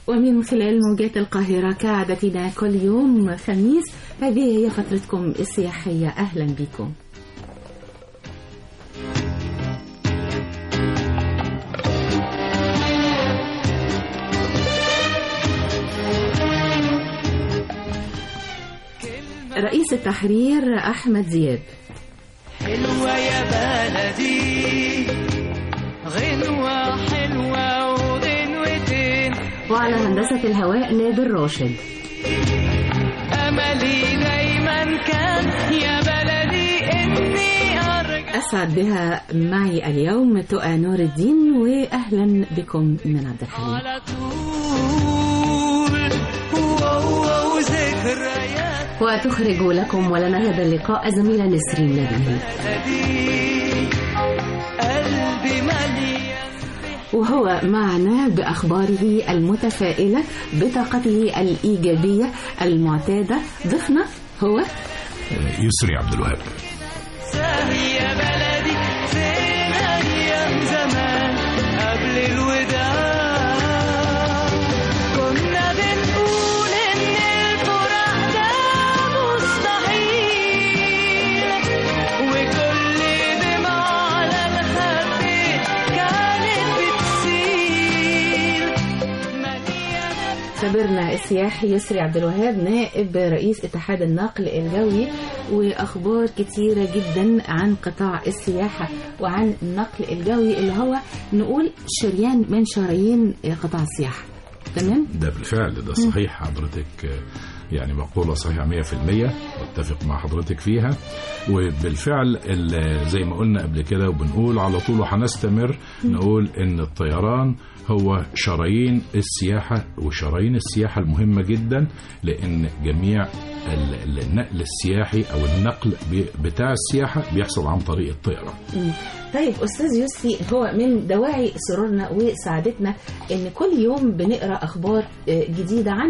ومن خلال موجات القاهرة كعادتنا كل يوم خميس هذه هي فترتكم السياحية أهلا بكم رئيس التحرير أحمد زياد حلوة يا بلدي غنوة حلوة وغنوتين وعلى هندسة الهواء نادر راشد أملي دايما كان يا بلدي إني أرجع أسعد بها معي اليوم تقى نور الدين وأهلا بكم من عبد الحليم على طول واو ذكريات وتخرج لكم ولنا هذا اللقاء الزميلة نسرين نبيل بلدي قلبي مليان وهو معنا بأخباره المتفائلة بطاقته الإيجابية المعتادة ضيفنا هو يسري عبد الوهاب ساهي يا بلدي فين أيام زمان قبل الوداع كنا بنقول إن الفراق ده مستحيل وكل دمعة على الخد كانت بتسيل مليانة خبرنا السياحي يسري عبد الوهاب نائب رئيس اتحاد النقل الجوي واخبار كتيره جدا عن قطاع السياحه وعن النقل الجوي اللي هو نقول شريان من شرايين قطاع السياحه تمام ده بالفعل ده صحيح حضرتك آه، يعني مقولة صحيحة 100% واتفق مع حضرتك فيها وبالفعل ال- زي ما قلنا قبل كده وبنقول على طول وهنستمر نقول ان الطيران هو شرايين السياحة وشرايين السياحة المهمة جدا لان جميع ال- ال- النقل السياحي او النقل بي- بتاع السياحة بيحصل عن طريق الطيران مم. طيب استاذ يوسفي هو من دواعي سرورنا وسعادتنا ان كل يوم بنقرا اخبار آه، جديده عن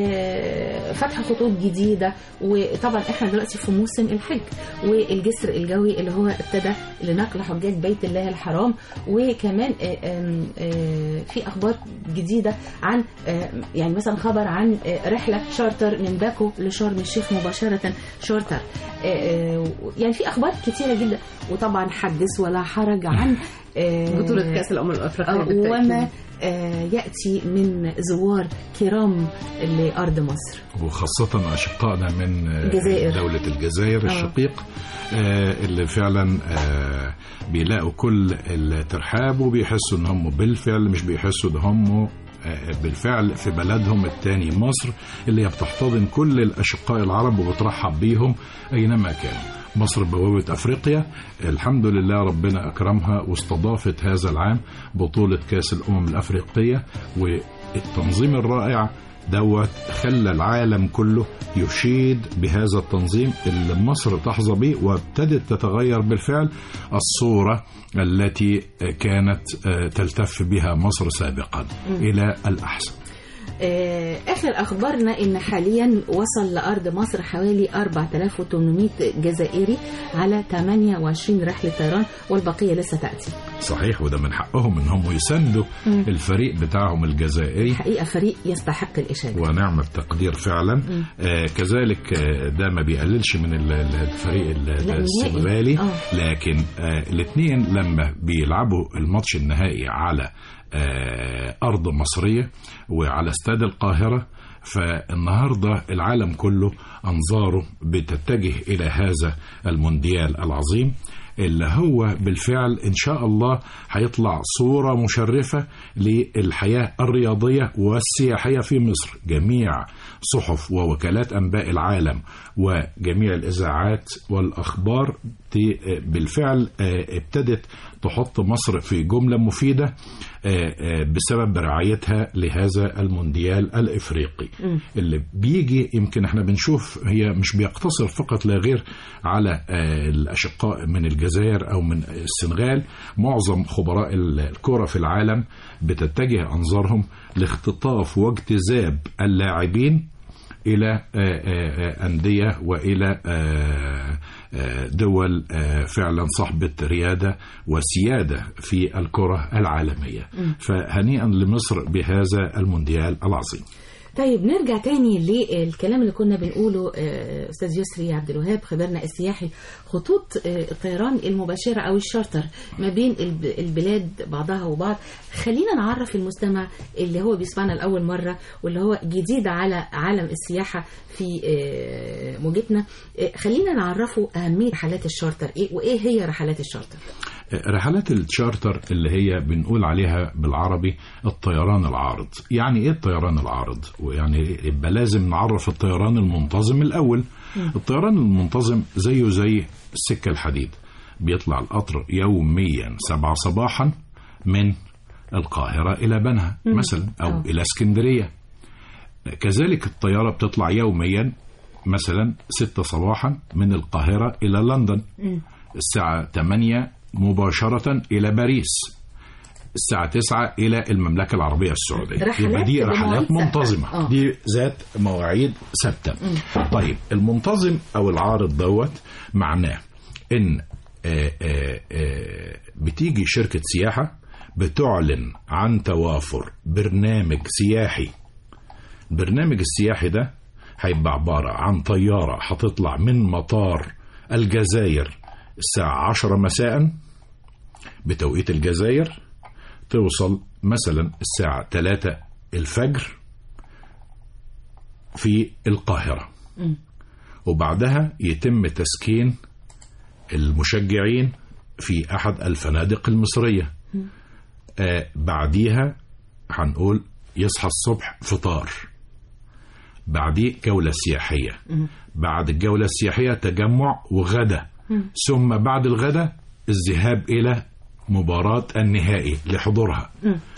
آه، فتح خطوط جديده وطبعا احنا دلوقتي في موسم الحج والجسر الجوي اللي هو ابتدى لنقل حجاج بيت الله الحرام وكمان آه، آم، آه، في اخبار جديده عن آه، يعني مثلا خبر عن آه، رحله شارتر من باكو لشرم الشيخ مباشره شارتر آه، آه، يعني في اخبار كتيره جدا وطبعا حدث ولا حرج عن آه، بطولة كأس الأمم الأفريقية آه، بالتأكيد. وما آه، ياتي من زوار كرام لارض مصر وخاصة أشقائنا من آه، الجزائر. دولة الجزائر آه. الشقيق آه، اللي فعلا آه، بيلاقوا كل الترحاب وبيحسوا ان هم بالفعل مش بيحسوا ده هم آه، بالفعل في بلدهم التاني مصر اللي هي بتحتضن كل الأشقاء العرب وبترحب بيهم أينما كانوا مصر بوابة أفريقيا الحمد لله ربنا أكرمها واستضافت هذا العام بطولة كأس الأمم الأفريقية والتنظيم الرائع دوت خلى العالم كله يشيد بهذا التنظيم اللي مصر تحظى به وابتدت تتغير بالفعل الصورة التي كانت آه، تلتف بها مصر سابقا إلى الأحسن آه، اخر اخبارنا ان حاليا وصل لارض مصر حوالي 4800 جزائري على 28 رحله طيران والبقيه لسه تاتي صحيح وده من حقهم ان هم يساندوا مم. الفريق بتاعهم الجزائري حقيقه فريق يستحق الاشاده ونعم التقدير فعلا مم. آه كذلك آه ده ما بيقللش من ال- ال- الفريق ال- لا، نهائي. السنغالي آه. لكن آه الاثنين لما بيلعبوا الماتش النهائي على آه ارض مصريه وعلى استاد القاهره فالنهارده العالم كله انظاره بتتجه الى هذا المونديال العظيم اللي هو بالفعل ان شاء الله هيطلع صوره مشرفه للحياه الرياضيه والسياحيه في مصر جميع صحف ووكالات انباء العالم وجميع الاذاعات والاخبار ت- بالفعل آه، ابتدت تحط مصر في جمله مفيده آه، آه، بسبب رعايتها لهذا المونديال الافريقي مم. اللي بيجي يمكن احنا بنشوف هي مش بيقتصر فقط لا غير على آه، الاشقاء من الجزائر او من السنغال معظم خبراء الكره في العالم بتتجه انظارهم لاختطاف واجتذاب اللاعبين إلى آه، آه، آه، أندية وإلى آه، آه، دول آه، فعلا صاحبة ريادة وسيادة في الكرة العالمية فهنيئا لمصر بهذا المونديال العظيم طيب نرجع تاني للكلام اللي كنا بنقوله آه، استاذ يسري عبد الوهاب خبرنا السياحي خطوط آه، الطيران المباشره او الشارتر ما بين الب- البلاد بعضها وبعض خلينا نعرف المستمع اللي هو بيسمعنا لاول مره واللي هو جديد على عالم السياحه في آه، موجتنا آه، خلينا نعرفه اهميه رحلات الشارتر ايه وايه هي رحلات الشارتر رحلات التشارتر اللي هي بنقول عليها بالعربي الطيران العارض يعني ايه الطيران العارض ويعني يبقى لازم نعرف الطيران المنتظم الاول الطيران المنتظم زيه زي السكة الحديد بيطلع القطر يوميا سبعة صباحا من القاهرة إلى بنها مثلا أو آه. إلى اسكندرية كذلك الطيارة بتطلع يوميا مثلا ستة صباحا من القاهرة إلى لندن الساعة 8 مباشرة إلى باريس الساعة 9 إلى المملكة العربية السعودية رحلات يبقى دي بمواعيد رحلات ثابتة. منتظمة آه. دي ذات مواعيد ثابتة طيب المنتظم أو العارض دوت معناه إن آه، آه، آه، بتيجي شركة سياحة بتعلن عن توافر برنامج سياحي البرنامج السياحي ده هيبقى عبارة عن طيارة هتطلع من مطار الجزائر الساعة 10 مساء بتوقيت الجزائر توصل مثلا الساعة 3 الفجر في القاهرة وبعدها يتم تسكين المشجعين في أحد الفنادق المصرية آه بعديها هنقول يصحى الصبح فطار بعديه جولة سياحية بعد الجولة السياحية تجمع وغدا ثم بعد الغدا الذهاب إلى مباراة النهائي لحضورها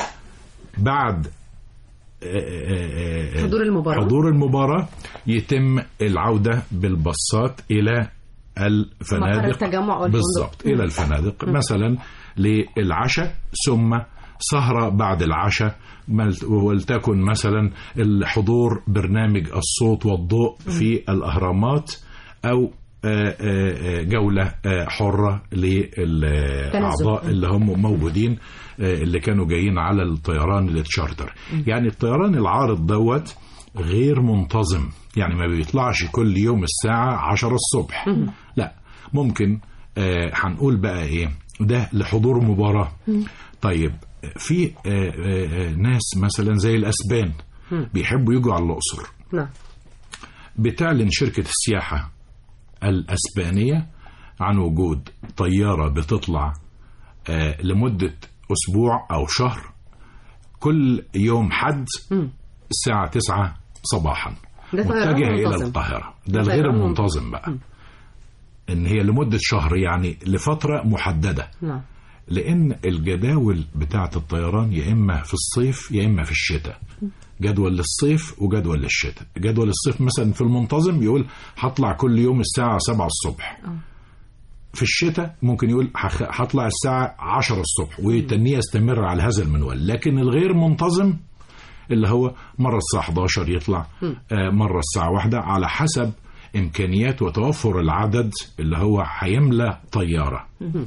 بعد آه، آه، آه، حضور المباراة. حضور المباراة يتم العودة بالباصات إلى الفنادق مقر التجمع والفندق. بالضبط إلى الفنادق مثلا للعشاء ثم سهرة بعد العشاء مل- ولتكن مثلا الحضور برنامج الصوت والضوء في الأهرامات أو آه، آه، آه، جولة آه، حرة للأعضاء اللي هم موجودين آه، اللي كانوا جايين على الطيران التشارتر يعني الطيران العارض دوت غير منتظم يعني ما بيطلعش كل يوم الساعة 10 الصبح لا ممكن آه، هنقول بقى ايه ده لحضور مباراة طيب في آه، آه، آه، ناس مثلا زي الأسبان بيحبوا يجوا على الأقصر نعم بتعلن شركة السياحة الأسبانية عن وجود طيارة بتطلع آه، لمدة أسبوع أو شهر كل يوم حد الساعة 9 صباحا ده طيران متجهة إلى منتظم. القاهرة ده ده الغير طيران المنتظم بقى إن هي لمدة شهر يعني لفترة محددة نعم لان الجداول بتاعه الطيران يا اما في الصيف يا اما في الشتاء جدول للصيف وجدول للشتاء جدول الصيف مثلا في المنتظم يقول هطلع كل يوم الساعه 7 الصبح في الشتاء ممكن يقول هخ- هطلع الساعه 10 الصبح ويتنيه يستمر على هذا المنوال لكن الغير منتظم اللي هو مرة الساعة 11 يطلع آه، مرة الساعة واحدة على حسب إمكانيات وتوفر العدد اللي هو هيملى طيارة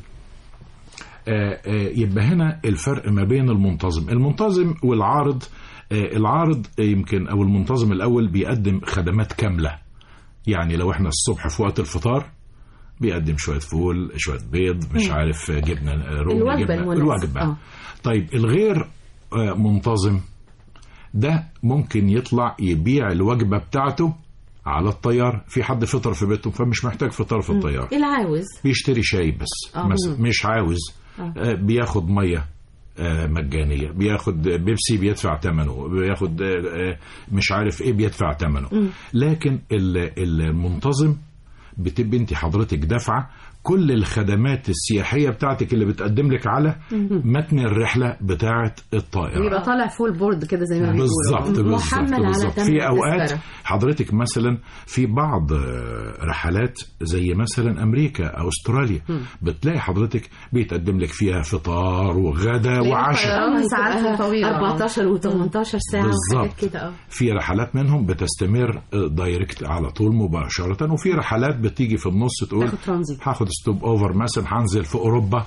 آه، آه، يبقى هنا الفرق ما بين المنتظم المنتظم والعارض آه، العارض يمكن أو المنتظم الأول بيقدم خدمات كاملة يعني لو احنا الصبح في وقت الفطار بيقدم شوية فول شوية بيض مش عارف آه، جبنة آه، رومي الوجبة جبنة المناسبة. الوجبة آه. طيب الغير آه، منتظم ده ممكن يطلع يبيع الوجبة بتاعته على الطيار في حد فطر في بيته فمش محتاج فطار في الطيار العاوز بيشتري شاي بس آه. مثلا مش عاوز آه، بياخد ميه آه، مجانيه بياخد بيبسي بيدفع ثمنه بياخد آه، آه، مش عارف ايه بيدفع ثمنه لكن ال- المنتظم بتبقى انت حضرتك دافعه كل الخدمات السياحيه بتاعتك اللي بتقدم لك على متن الرحله بتاعه الطائره بيبقى طالع فول بورد كده زي ما بيقولوا بالظبط بالظبط محمل على بالظبط تمن في اوقات التذكرة. حضرتك مثلا في بعض آه، رحلات زي مثلا امريكا او استراليا بتلاقي حضرتك بيتقدم لك فيها فطار وغدا وعشاء الطيران ساعات بتبقى طويلة. 14 و18 ساعه بالظبط. وحاجات كده اه في رحلات منهم بتستمر آه، دايركت على طول مباشرة وفي رحلات بتيجي في النص تقول تاخد ترانزيت. هاخد ستوب اوفر مثلا هنزل في اوروبا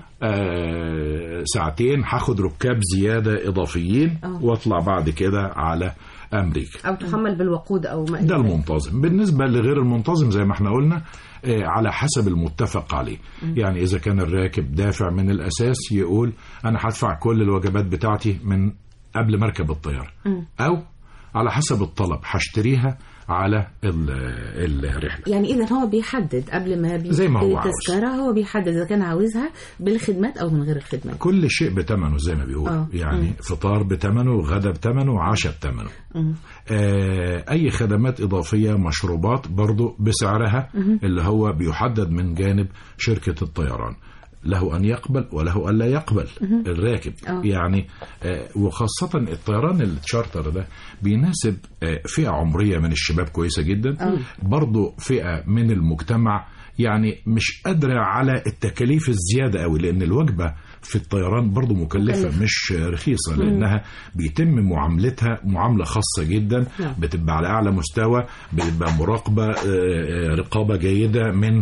آه ساعتين هاخد ركاب زيادة اضافيين آه. واطلع بعد كده على امريكا او تحمل بالوقود او ما ده المنتظم بالنسبة لغير المنتظم زي ما احنا قلنا آه، على حسب المتفق عليه يعني إذا كان الراكب دافع من الأساس يقول أنا هدفع كل الوجبات بتاعتي من قبل ما اركب الطيارة أو على حسب الطلب هشتريها على ال- الرحلة يعني اذا هو بيحدد قبل ما بيشتري زي ما هو عاوز. التذكره هو بيحدد اذا كان عاوزها بالخدمات او من غير الخدمات كل شيء بثمنه زي ما بيقول آه. يعني فطار بثمنه غدا بثمنه عشاء بثمنه مم. آه، اي خدمات اضافيه مشروبات برضو بسعرها اللي هو بيحدد من جانب شركه الطيران له ان يقبل وله ان لا يقبل الراكب آه. يعني آه، وخاصه الطيران التشارتر ده بيناسب آه، فئه عمريه من الشباب كويسه جدا برضو فئه من المجتمع يعني مش قادره على التكاليف الزياده قوي لان الوجبه في الطيران برضو مكلفة مكلفة. مش رخيصة لأنها بيتم معاملتها معاملة خاصة جدا نعم. بتبقى على أعلى مستوى بتبقى مراقبة آه، آه، رقابة جيدة من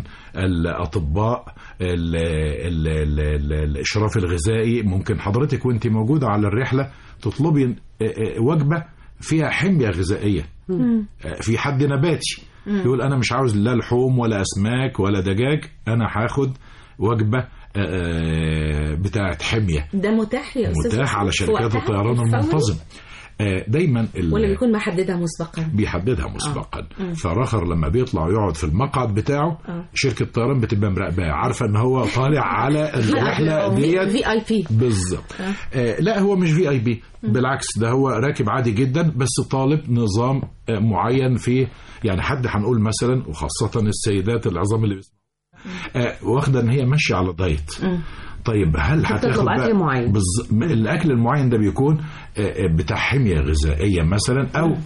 الأطباء ال ال ال ال الإشراف الغذائي ممكن حضرتك وانت موجودة على الرحلة تطلبي آه، آه، وجبة فيها حمية غذائية آه، في حد نباتي يقول أنا مش عاوز لا لحوم ولا أسماك ولا دجاج أنا هاخد وجبة آه، آه، بتاعت حمية ده متاح يا استاذ متاح على في شركات وقتها الطيران الفوري؟ المنتظم آه، دايما ال- ولا بيكون محددها مسبقا بيحددها مسبقا فراخر لما بيطلع يقعد في المقعد بتاعه آه. شركه الطيران بتبقى مراقباه عارفه ان هو طالع على الرحله ديت في اي بي بالظبط آه لا هو مش في اي بي بالعكس ده هو راكب عادي جدا بس طالب نظام آه معين في يعني حد هنقول مثلا وخاصه السيدات العظام اللي بيسمعوا آه واخده ان هي ماشيه على دايت طيب هل بتطلب هتاخد بقى- أكل معين. بالظ- الاكل المعين ده بيكون آه، آه، بتاع حميه غذائيه مثلا او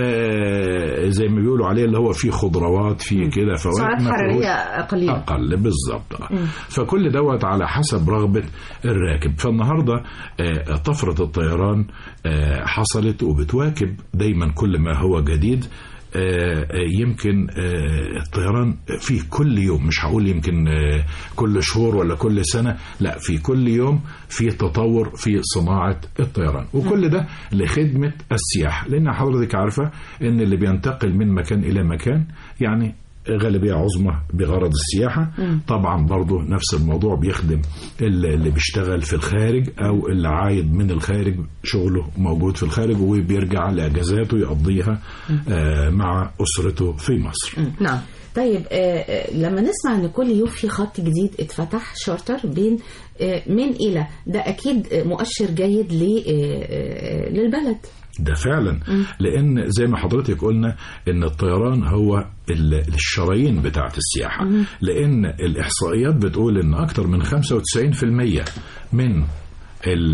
آه، زي ما بيقولوا عليه اللي هو فيه خضروات فيه كده فوائد سعرات ما فيهوش- حراريه قليله اقل بالظبط آه. فكل دوت على حسب رغبه الراكب فالنهارده آه، طفره الطيران آه، حصلت وبتواكب دايما كل ما هو جديد آه، آه، يمكن آه، الطيران فيه كل يوم مش هقول يمكن آه، كل شهور ولا كل سنة لا في كل يوم في تطور في صناعة الطيران وكل ده لخدمة السياحة لأن حضرتك عارفة أن اللي بينتقل من مكان إلى مكان يعني غالبية عظمى بغرض السياحة طبعا برضو نفس الموضوع بيخدم اللي اللي بيشتغل في الخارج أو اللي عايد من الخارج شغله موجود في الخارج وبيرجع لأجازاته يقضيها آه، مع أسرته في مصر نعم طيب آه، آه، لما نسمع ان كل يوم في خط جديد اتفتح شارتر بين آه، من الى ده اكيد آه، مؤشر جيد ل- آه، آه، للبلد ده فعلا لان زي ما حضرتك قلنا ان الطيران هو ال- الشرايين بتاعت السياحه لان الاحصائيات بتقول ان اكتر من 95% من ال-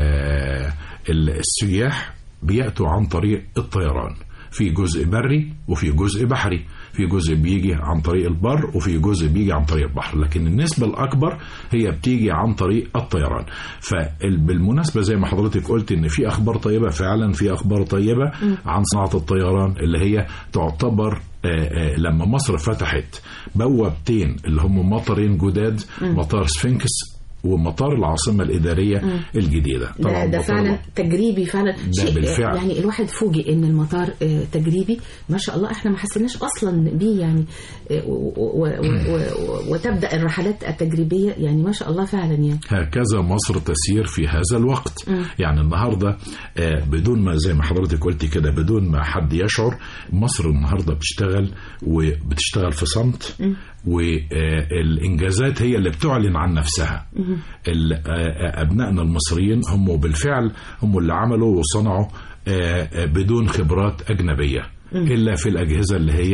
ال- السياح بياتوا عن طريق الطيران في جزء بري وفي جزء بحري في جزء بيجي عن طريق البر وفي جزء بيجي عن طريق البحر لكن النسبة الأكبر هي بتيجي عن طريق الطيران فبالمناسبة زي ما حضرتك قلت إن في أخبار طيبة فعلا في أخبار طيبة عن صناعة الطيران اللي هي تعتبر آه، آه، لما مصر فتحت بوابتين اللي هم مطارين جداد مطار سفنكس ومطار العاصمة الإدارية الجديدة ده, ده مطار- فعلا تجريبي فعلا ده بالفعل. آه، يعني الواحد فوجئ ان المطار آه، تجريبي ما شاء الله احنا ما حسيناش اصلا بيه يعني آه، و- و- و- و- وتبدا الرحلات التجريبيه يعني ما شاء الله فعلا يعني هكذا مصر تسير في هذا الوقت يعني النهاردة آه، بدون ما زي ما حضرتك قلتي كده بدون ما حد يشعر مصر النهاردة بتشتغل وبتشتغل في صمت والإنجازات هي اللي بتعلن عن نفسها ال- آه، أبنائنا المصريين هم بالفعل هم اللي عملوا وصنعوا آه، آه، بدون خبرات أجنبية إلا في الأجهزة اللي هي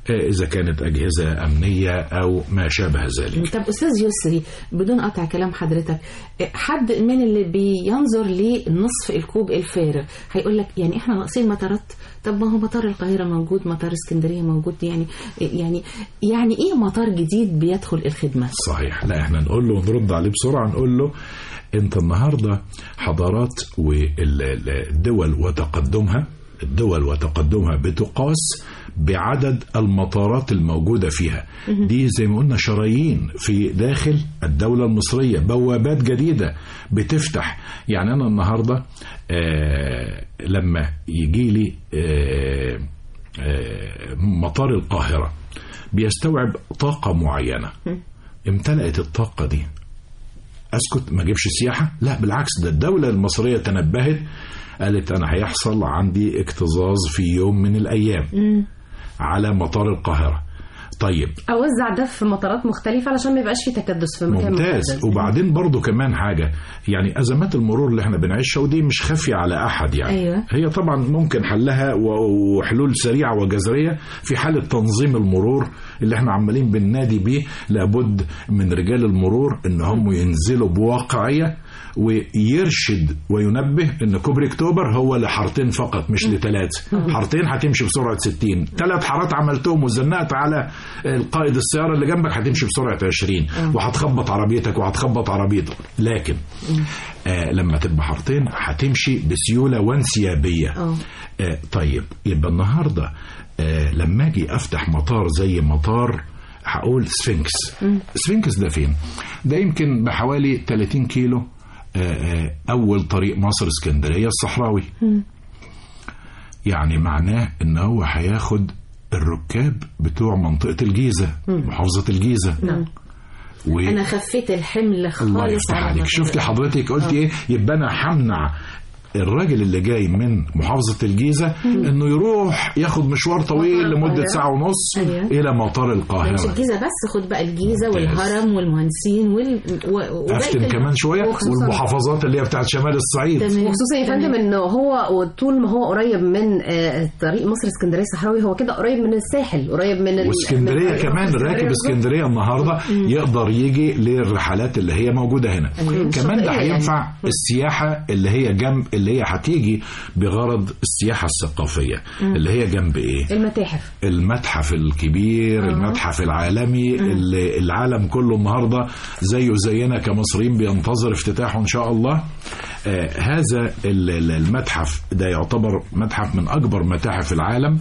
آه، اذا كانت اجهزه امنيه او ما شابه ذلك طب استاذ يسري بدون قطع كلام حضرتك حد من اللي بينظر لنصف الكوب الفارغ هيقول لك يعني احنا ناقصين مطارات طب ما هو مطار القاهره موجود مطار اسكندريه موجود يعني يعني يعني ايه مطار جديد بيدخل الخدمه صحيح لا احنا نقول له ونرد عليه بسرعه نقول له انت النهارده حضارات والدول وتقدمها الدول وتقدمها بتقاس بعدد المطارات الموجودة فيها دي زي ما قلنا شرايين في داخل الدولة المصرية بوابات جديدة بتفتح يعني أنا النهاردة آه لما يجي لي آه آه مطار القاهرة بيستوعب طاقة معينة امتلأت الطاقة دي اسكت ما اجيبش سياحه لا بالعكس ده الدوله المصريه تنبهت قالت انا هيحصل عندي اكتظاظ في يوم من الايام على مطار القاهره طيب اوزع ده في مطارات مختلفه علشان ما يبقاش في تكدس في مكان ممتاز محدد. وبعدين برضو كمان حاجة يعني أزمات المرور اللي احنا بنعيشها ودي مش خافية على أحد يعني أيوة. هي طبعا ممكن حلها و- وحلول سريعة وجذرية في حالة تنظيم المرور اللي احنا عمالين بننادي بيه لابد من رجال المرور ان هم ينزلوا بواقعية ويرشد وينبه ان كوبري اكتوبر هو لحارتين فقط مش لثلاثة حارتين هتمشي بسرعة 60 ثلاث حارات عملتهم وزنقت على القائد السيارة اللي جنبك هتمشي بسرعة 20 وهتخبط عربيتك وهتخبط عربيتك لكن آه لما تبقى حارتين هتمشي بسيولة وانسيابية اه آه طيب يبقى النهارده آه لما اجي افتح مطار زي مطار هقول سفنكس سفنكس ده فين ده يمكن بحوالي 30 كيلو آه، آه، اول طريق مصر اسكندريه الصحراوي يعني معناه ان هو هياخد الركاب بتوع منطقه الجيزه محافظه الجيزه نعم. و... انا خفيت الحمل الله خالص يفتح على عليك مطار. شفتي حضرتك قلت ايه يبقى انا همنع الراجل اللي جاي من محافظة الجيزة انه يروح ياخد مشوار طويل مطار لمدة القاهرة. ساعة ونص أيوة. الى مطار مش القاهرة الجيزه بس خد بقى الجيزه ممتاز. والهرم والمهندسين وال و... وباقي افتن ال- كمان شوية وخصوصاً- والمحافظات اللي هي بتاعت شمال الصعيد تمام. وخصوصا يا فندم تمام. انه هو طول ما هو قريب من آه، طريق مصر اسكندريه الصحراوي هو كده قريب من الساحل قريب من ال- واسكندريه من- كمان راكب بالظبط. اسكندريه النهارده يقدر يجي للرحلات اللي هي موجوده هنا أيوة. كمان ده الشاطئية هينفع السياحه اللي هي جنب اللي هي هتيجي بغرض السياحه الثقافيه اللي هي جنب ايه المتاحف المتحف الكبير المتحف العالمي اللي العالم كله النهارده زيه زينا كمصريين بينتظر افتتاحه ان شاء الله آه هذا ال- ال- المتحف ده يعتبر متحف من اكبر متاحف العالم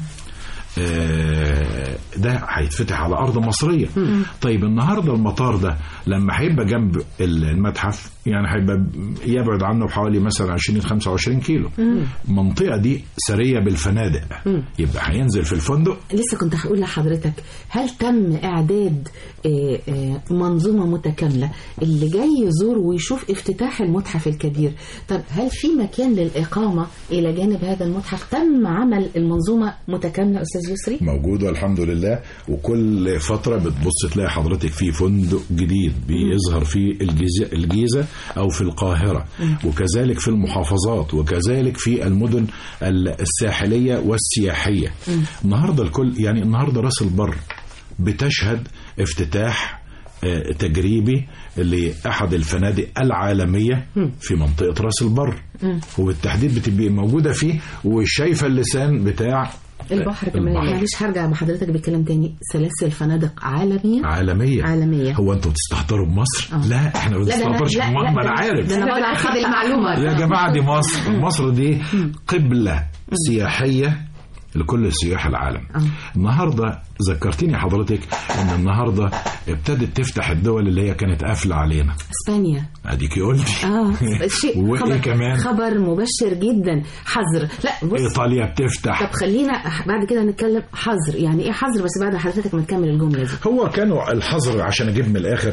آه، ده هيتفتح على ارض مصريه طيب النهارده المطار ده لما هيبقى جنب ال- المتحف يعني هيبقى يبعد عنه بحوالي مثلا 20 25 كيلو المنطقه دي سريه بالفنادق يبقى هينزل في الفندق لسه كنت هقول لحضرتك هل تم اعداد آه، آه، منظومه متكامله اللي جاي يزور ويشوف افتتاح المتحف الكبير طب هل في مكان للاقامه الى جانب هذا المتحف تم عمل المنظومه متكامله استاذ يسري موجود والحمد لله وكل فترة بتبص تلاقي حضرتك في فندق جديد بيظهر في الجيزة, الجيزة أو في القاهرة وكذلك في المحافظات وكذلك في المدن الساحلية والسياحية النهاردة الكل يعني النهاردة راس البر بتشهد افتتاح آه، تجريبي لأحد الفنادق العالمية في منطقة راس البر وبالتحديد بتبقى موجودة فيه وشايفة اللسان بتاع البحر كمان البحر. معلش هرجع مع حضرتك بكلام تاني سلاسل فنادق عالمية عالمية عالمية. هو انتوا بتستهتروا بمصر؟ آه. لا احنا ما لا، ده أنا- بنستهترش لا، لا، بمصر ما ده انا أنا- عارف ده أنا انا بقول بأكد المعلومه يا جماعة دي مصر مصر دي قبلة سياحية لكل سياح العالم النهاردة ذكرتيني حضرتك ان النهاردة ابتدت تفتح الدول اللي هي كانت قافلة علينا اسبانيا اديكي قلتي اه شيء وايه خبر كمان خبر مبشر جدا حظر لا بص ايطاليا بتفتح طب خلينا بعد كده نتكلم حظر يعني ايه حظر بس بعد حضرتك ما تكمل الجمله دي هو كانوا الحظر عشان اجيب من الاخر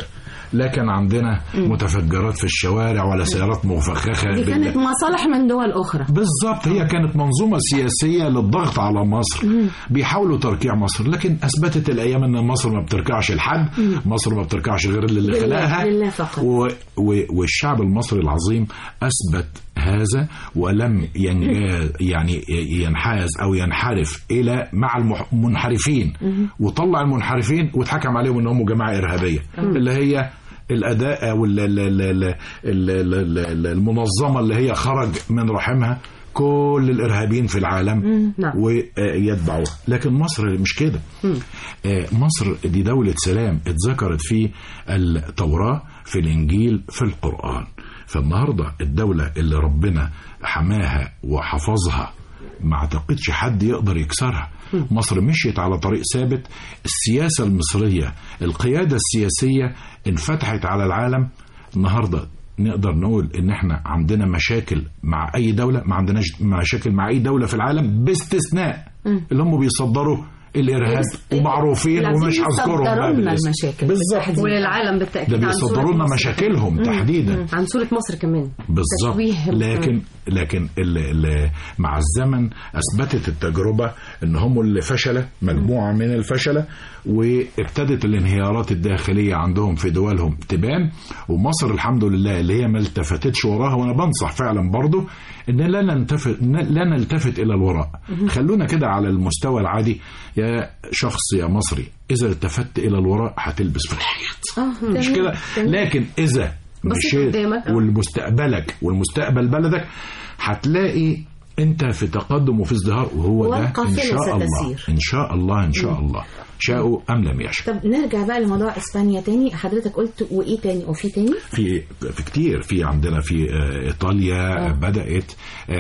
لا كان عندنا متفجرات في الشوارع ولا سيارات مفخخه دي بال- كانت مصالح من دول أخرى بالظبط هي كانت منظومة سياسية للضغط على مصر بيحاولوا تركيع مصر لكن أثبتت الأيام أن مصر ما بتركعش لحد مصر ما بتركعش غير اللي لله- خلقها لله فقط. و و والشعب المصري العظيم أثبت هذا ولم ينجاز يعني ينحاز أو ينحرف إلى مع المح- المنحرفين وطلع المنحرفين واتحكم عليهم أنهم جماعة إرهابية اللي هي الاداء او ال- ال- ال- ال- ال- ال- ال- المنظمه اللي هي خرج من رحمها كل الارهابيين في العالم نعم. ويتبعوها لكن مصر مش كده آه، مصر دي دولة سلام اتذكرت في التوراة في الإنجيل في القرآن فالنهاردة الدولة اللي ربنا حماها وحفظها ما اعتقدش حد يقدر يكسرها مصر مشيت على طريق ثابت السياسة المصرية القيادة السياسية انفتحت على العالم النهاردة نقدر نقول ان احنا عندنا مشاكل مع اي دولة ما عندناش مشاكل مع اي دولة في العالم باستثناء اللي هم بيصدروا الارهاب ومعروفين ومش هذكرهم بقى يصدروا لنا بالاسم. المشاكل بالظبط وللعالم بالتأكيد ده عن صورة بيصدروا لنا مصر. مشاكلهم تحديدا عن صورة مصر كمان بالظبط تشويه. لكن لكن ال ال مع الزمن اثبتت التجربه ان هم اللي فشله مجموعه من الفشله وابتدت الانهيارات الداخليه عندهم في دولهم تبان ومصر الحمد لله اللي هي ما التفتتش وراها وانا بنصح فعلا برضو ان لا نلتفت لا نلتفت الى الوراء خلونا كده على المستوى العادي يا شخص يا مصري اذا التفت الى الوراء هتلبس في الحيط اه مش كده لكن اذا بصيت مشيت قدامك، آه. والمستقبلك والمستقبل بلدك هتلاقي انت في تقدم وفي ازدهار وهو ده ان والقافلة شاء الله ستسير. ان شاء الله ان شاء الله شاءوا ام لم يشاء طب نرجع بقى لموضوع اسبانيا تاني حضرتك قلت وايه تاني وفي تاني في في كتير في عندنا في آه، ايطاليا آه. بدات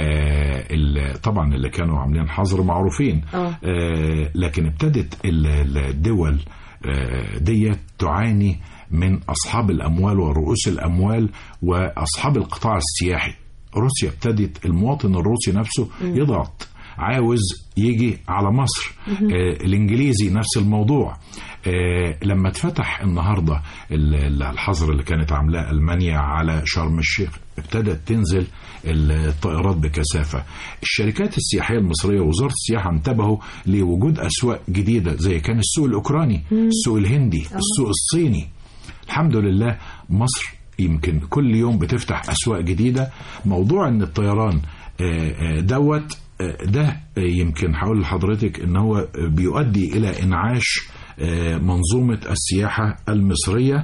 آه، ال- طبعا اللي كانوا عاملين حظر معروفين آه. آه، لكن ابتدت ال- الدول آه، ديت تعاني من اصحاب الاموال ورؤوس الاموال واصحاب القطاع السياحي روسيا ابتدت المواطن الروسي نفسه يضغط عاوز يجي على مصر آه الانجليزي نفس الموضوع آه لما اتفتح النهارده ال- ال- الحظر اللي كانت عاملاه المانيا على شرم الشيخ ابتدت تنزل الطائرات بكثافه الشركات السياحيه المصريه ووزاره السياحه انتبهوا لوجود اسواق جديده زي كان السوق الاوكراني السوق الهندي السوق الصيني الحمد لله مصر يمكن كل يوم بتفتح اسواق جديده موضوع ان الطيران آه، آه، دوت آه، ده آه، يمكن هقول لحضرتك ان هو بيؤدي الى انعاش آه، منظومه السياحه المصريه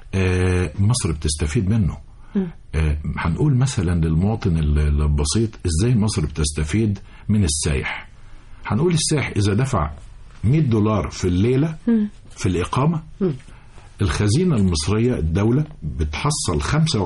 آه، مصر بتستفيد منه آه، هنقول مثلا للمواطن ال- البسيط ازاي مصر بتستفيد من السايح هنقول السائح اذا دفع 100 دولار في الليله في الاقامه الخزينة المصرية الدولة بتحصل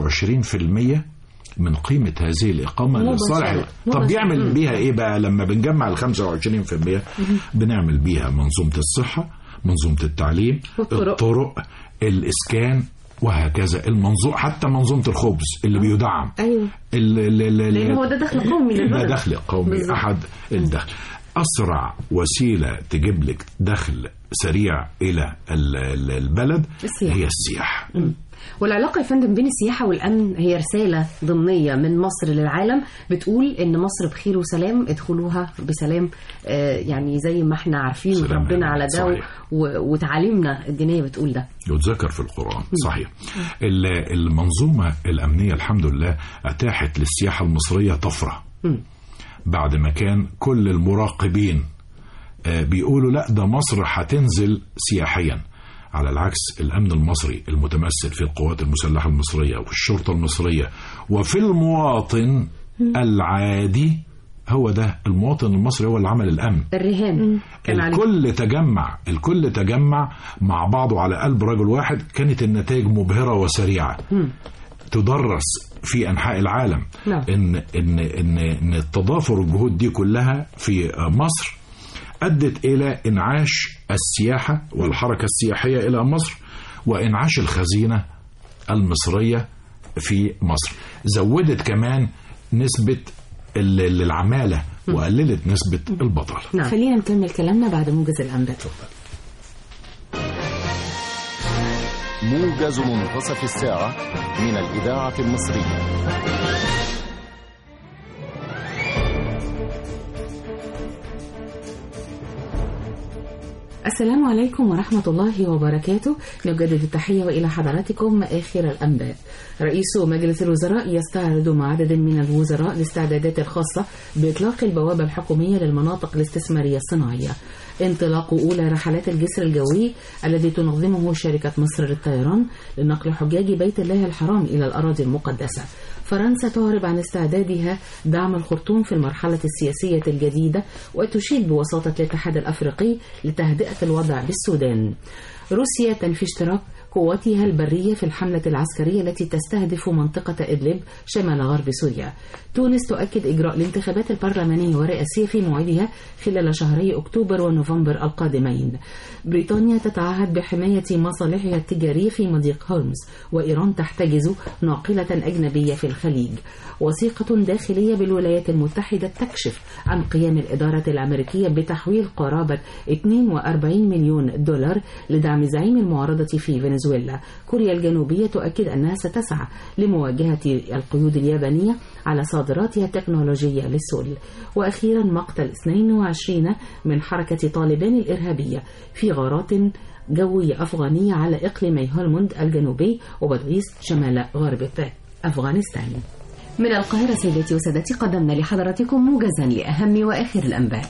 25% من قيمة هذه الإقامة مباشرة. لصالح طب مباشرة. بيعمل بيها إيه بقى لما بنجمع ال 25% بنعمل بيها منظومة الصحة منظومة التعليم والطرق. الطرق الإسكان وهكذا المنظوم حتى منظومة الخبز اللي بيدعم ايوه ال- ال- ال- لأن هو ده دخل قومي ده للبلد دخل قومي بالظبط. احد الدخل اسرع وسيله تجيب لك دخل سريع الى ال- ال- البلد السياحة. هي السياحه والعلاقة يا فندم بين السياحة والأمن هي رسالة ضمنية من مصر للعالم بتقول إن مصر بخير وسلام ادخلوها بسلام آه، يعني زي ما احنا عارفين سلام ربنا يا على ده صحيح. و- وتعاليمنا الدينية بتقول ده يتذكر في القرآن صحيح ال- المنظومة الأمنية الحمد لله أتاحت للسياحة المصرية طفرة مم. بعد ما كان كل المراقبين آه، بيقولوا لا ده مصر هتنزل سياحيا على العكس الأمن المصري المتمثل في القوات المسلحة المصرية وفي الشرطة المصرية وفي المواطن العادي هو ده المواطن المصري هو اللي عمل الأمن الرهان كان عليه الكل تجمع الكل تجمع مع بعضه على قلب رجل واحد كانت النتائج مبهرة وسريعة تدرس في انحاء العالم نعم. ان ان ان ان التضافر الجهود دي كلها في مصر ادت الى انعاش السياحه والحركه السياحيه الى مصر وانعاش الخزينه المصريه في مصر زودت كمان نسبه ال- ال- العماله وقللت نسبه البطاله نعم خلينا نكمل كلامنا بعد موجز الانباء موجز منتصف الساعة من الإذاعة المصرية السلام عليكم ورحمة الله وبركاته نجدد التحية وإلى حضراتكم آخر الأنباء رئيس مجلس الوزراء يستعرض مع عدد من الوزراء الاستعدادات الخاصة بإطلاق البوابة الحكومية للمناطق الاستثمارية الصناعية انطلاق أولى رحلات الجسر الجوي الذي تنظمه شركة مصر للطيران لنقل حجاج بيت الله الحرام إلى الأراضي المقدسة فرنسا تعرب عن استعدادها دعم الخرطوم في المرحلة السياسية الجديدة وتشيد بوساطة الاتحاد الأفريقي لتهدئة الوضع بالسودان روسيا تنفي اشتراك قواتها البرية في الحملة العسكرية التي تستهدف منطقة إدلب شمال غرب سوريا تونس تؤكد إجراء الانتخابات البرلمانية والرئاسية في موعدها خلال شهري أكتوبر ونوفمبر القادمين بريطانيا تتعهد بحماية مصالحها التجارية في مضيق هولمز وإيران تحتجز ناقلة أجنبية في الخليج وثيقة داخلية بالولايات المتحدة تكشف عن قيام الإدارة الأمريكية بتحويل قرابة 42 مليون دولار لدعم زعيم المعارضة في فنزويلا كوريا الجنوبية تؤكد أنها ستسعى لمواجهة القيود اليابانية على صادراتها التكنولوجية للسول وأخيرا مقتل 22 من حركة طالبان الإرهابية في غارات جوية أفغانية على إقليمي هولموند الجنوبي وبدغيس شمال غرب أفغانستان من القاهرة سيداتي وسادتي قدمنا لحضراتكم موجزا لأهم وآخر الأنباء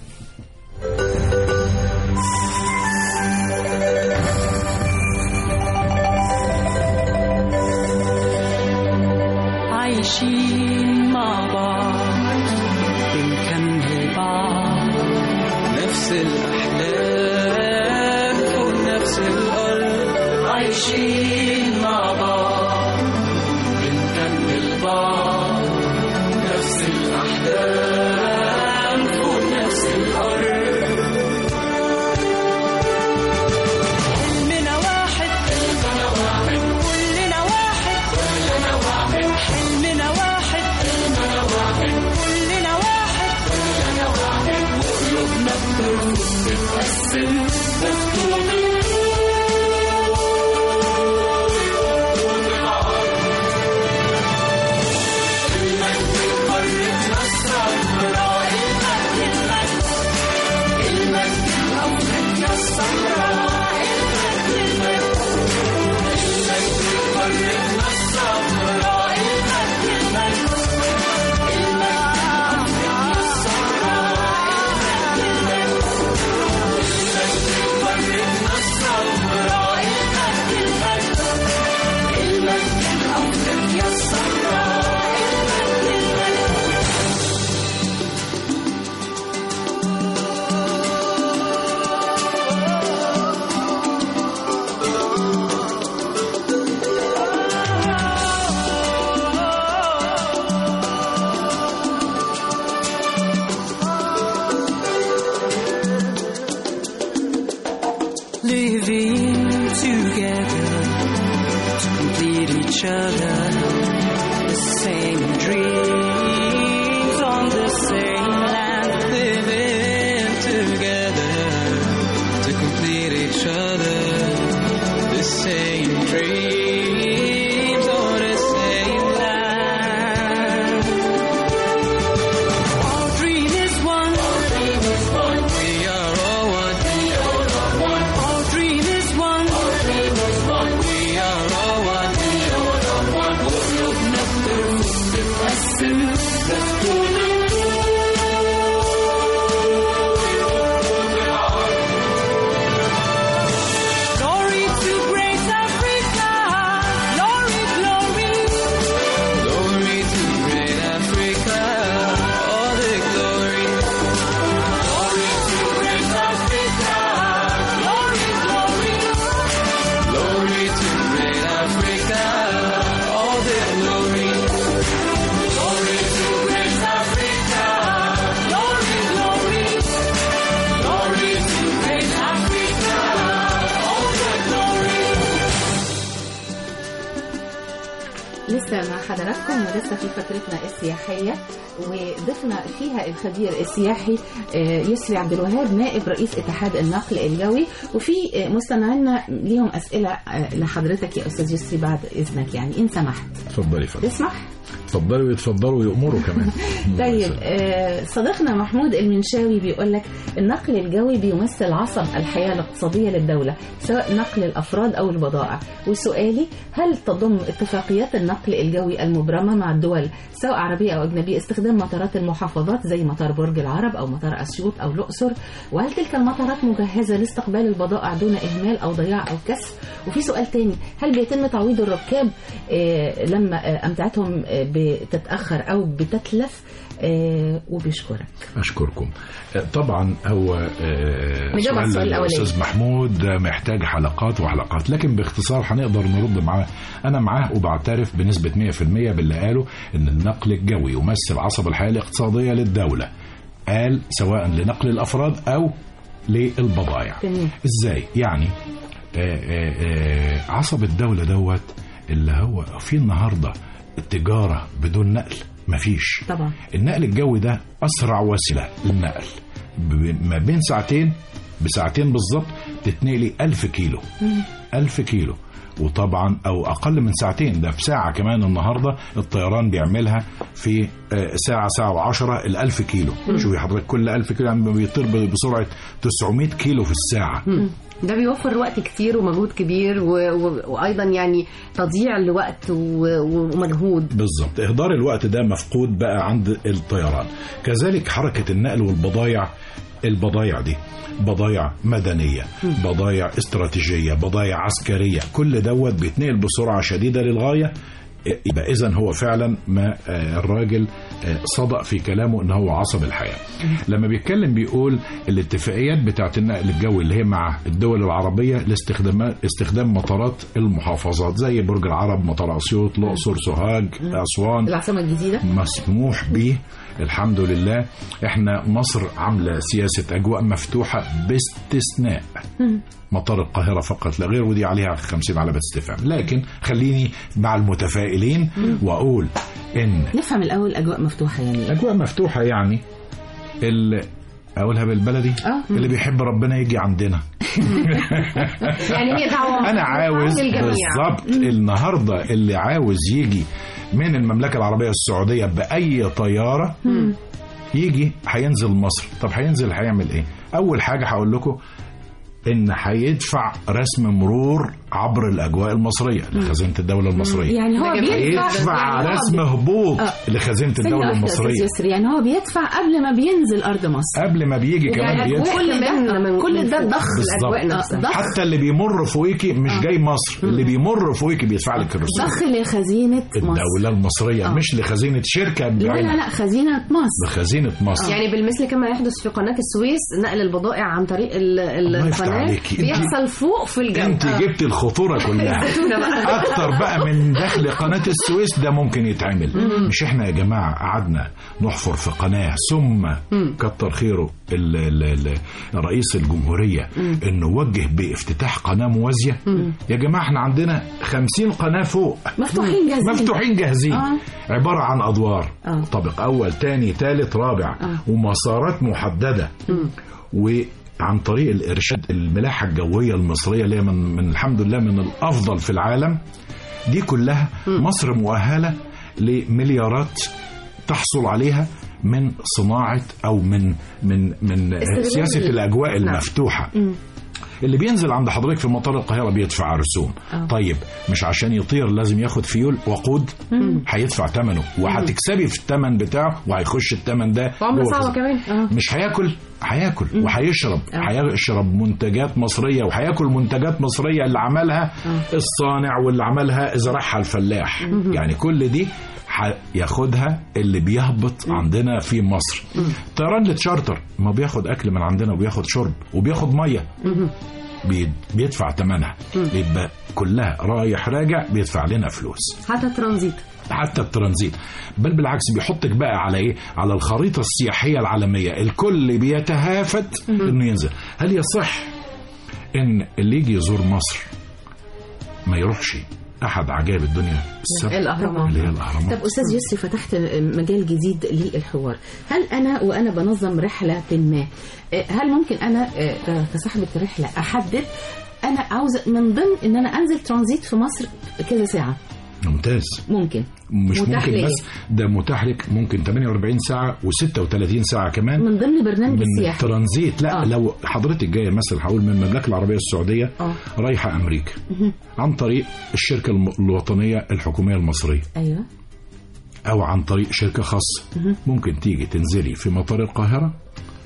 عايشين مع بعض بنكمل بعض نفس الأحلام فوق نفس الأرض عايشين مع بعض بنكمل بعض نفس الأحلام فوق نفس الأرض حلمنا واحد حلمنا واحد كلنا واحد كلنا واحد حلمنا واحد حلمنا واحد كلنا واحد كلنا واحد وقلوبنا بترقص تتقسم مفتوح مساء مع حضراتكم ولسه في فترتنا السياحية وضفنا فيها الخبير السياحي آه، يسري عبد الوهاب نائب رئيس اتحاد النقل الجوي وفي آه، مستمعينا ليهم أسئلة آه، لحضرتك يا أستاذ يسري بعد إذنك يعني إن سمحت اتفضلي فندم تسمح؟ اتفضلوا يتفضلوا ويأمروا كمان طيب آه، صديقنا محمود المنشاوي بيقول لك النقل الجوي بيمثل عصب الحياة الاقتصادية للدولة سواء نقل الأفراد أو البضائع وسؤالي هل تضم اتفاقيات النقل الجوي المبرمة مع الدول سواء عربية أو أجنبية استخدام مطارات المحافظات زي مطار برج العرب أو مطار أسيوط أو الأقصر وهل تلك المطارات مجهزة لاستقبال البضائع دون إهمال أو ضياع أو كسر وفي سؤال تاني هل بيتم تعويض الركاب آه، لما آه، أمتعتهم آه، بتتأخر أو بتتلف آه، وبيشكرك أشكركم آه، طبعا هو آه، نجاوب على السؤال الأولاني. الأستاذ محمود ده محتاج حلقات وحلقات لكن باختصار هنقدر نرد معاه أنا معاه وبعترف بنسبة 100% باللي قاله إن النقل الجوي يمثل عصب الحياة الاقتصادية للدولة قال سواء لنقل الأفراد أو للبضائع تمام. ازاي يعني آه، آه، آه، عصب الدولة دوت اللي هو في النهاردة التجارة بدون نقل مفيش طبعا النقل الجوي ده أسرع وسيلة للنقل ب- ما بين ساعتين بساعتين بالظبط تتنقلي ألف كيلو ألف كيلو وطبعا أو أقل من ساعتين ده في ساعة كمان النهاردة الطيران بيعملها في آه، ساعة ساعة وعشرة الألف كيلو شوفي حضرتك كل ألف كيلو يعني بيطير ب- بسرعة 900 كيلو في الساعة ده بيوفر وقت كتير ومجهود كبير و... و... وايضا يعني تضييع لوقت و... ومجهود بالظبط اهدار الوقت ده مفقود بقى عند الطيران كذلك حركه النقل والبضايع البضايع دي بضايع مدنيه بضايع استراتيجيه بضايع عسكريه كل دوت بيتنقل بسرعه شديده للغايه يبقى اذا هو فعلا ما آه، الراجل آه، صدق في كلامه ان هو عصب الحياه لما بيتكلم بيقول الاتفاقيات بتاعت النقل الجوي اللي هي مع الدول العربيه لاستخدام استخدام مطارات المحافظات زي برج العرب مطار اسيوط الاقصر سوهاج اسوان العاصمة الجديدة مسموح به الحمد لله احنا مصر عامله سياسه اجواء مفتوحه باستثناء مطار القاهره فقط لا غير ودي عليها 50 علامه استفهام لكن خليني مع المتفائلين واقول ان نفهم الأول أجواء مفتوحة يعني إيه؟ اجواء مفتوحه يعني ال اقولها بالبلدي آه. اللي بيحب ربنا يجي عندنا يعني هي دعوه انا عاوز للجميع بالظبط النهارده اللي عاوز يجي من المملكه العربيه السعوديه باي طياره يجي هينزل مصر طب هينزل هيعمل ايه اول حاجه هقول لكم ان هيدفع رسم مرور عبر الاجواء المصريه لخزينه الدوله المصريه يعني هو ده جميل. بيدفع يدفع يعني هو رسم بي- هبوط آه. لخزينه ثانية الدوله واحدة يا أستاذ المصريه يسري يعني هو بيدفع قبل ما بينزل أرض مصر قبل ما بيجي كمان يعني بيدفع كل ده من- من- كل من ده فوق. ضخ الاجواء بالظبط. نفسها ضخ حتى اللي بيمر فوقيكي مش جاي مصر اللي بيمر فوقيكي بيدفع لك الرسوم ضخ لخزينة مصر الدولة المصرية آه. مش لخزينة شركة لا لا بعينها لا خزينة مصر لخزينة مصر يعني بالمثل كما يحدث في قناه السويس نقل البضائع عن طريق ال- ال- الله يفتح القناه عليكي. بيحصل فوق في الجو انت آه. جبت الخطورة كلها الزتونة بقى. اكتر بقى من دخل قناة السويس ده ممكن يتعمل مش احنا يا جماعة قعدنا نحفر في قناة ثم كتر خيره ال- ال- ال- رئيس الجمهورية انه وجه بافتتاح قناة موازية يا جماعة احنا عندنا خمسين قناة فوق مفتوحين جاهزين مفتوحين جاهزين آه. عبارة عن أدوار آه. طابق أول تاني تالت رابع آه. ومسارات محددة وعن طريق الإرشاد الملاحة الجوية المصرية اللي هي من, من الحمد لله من الأفضل في العالم دي كلها مصر مؤهلة لمليارات تحصل عليها من صناعة أو من من من استغلال سياسة ال- الأجواء نعم. المفتوحة اللي بينزل عند حضرتك في مطار القاهرة بيدفع رسوم آه. طيب مش عشان يطير لازم ياخد فيول وقود هيدفع ثمنه وهتكسبي في الثمن بتاعه وهيخش الثمن ده وعمله جوه صعبه الخزانة. كمان اه مش هياكل هياكل وهيشرب هيشرب منتجات مصرية وهياكل منتجات مصرية اللي عملها الصانع واللي عملها زرعها الفلاح يعني كل دي هياخدها اللي بيهبط عندنا في مصر طيران التشارتر ما بياخد اكل من عندنا وبياخد شرب وبياخد ميه بي- بيدفع ثمنها يبقى كلها رايح راجع بيدفع لنا فلوس حتى ترانزيت حتى الترانزيت بل بالعكس بيحطك بقى على ايه على الخريطه السياحيه العالميه الكل بيتهافت انه ينزل هل يصح ان اللي يجي يزور مصر ما يروحش احد عجائب الدنيا السبع الأهرامات. اللي هي الاهرامات طب استاذ يوسف فتحت مجال جديد للحوار هل انا وانا بنظم رحله ما آه، هل ممكن انا آه، كصاحبه رحله احدد انا عاوزه من ضمن ان انا انزل ترانزيت في مصر كذا ساعه ممتاز ممكن مش متاح ممكن ليا. بس ده متاح لك ممكن 48 ساعه و36 ساعه كمان من ضمن برنامج من السياحه ترانزيت لا آه. آه. لو حضرتك جايه مثلا هقول من المملكه العربيه السعوديه آه. رايحه امريكا عن طريق الشركه الم- الوطنيه الحكوميه المصريه ايوه او عن طريق شركه خاصه ممكن تيجي تنزلي في مطار القاهره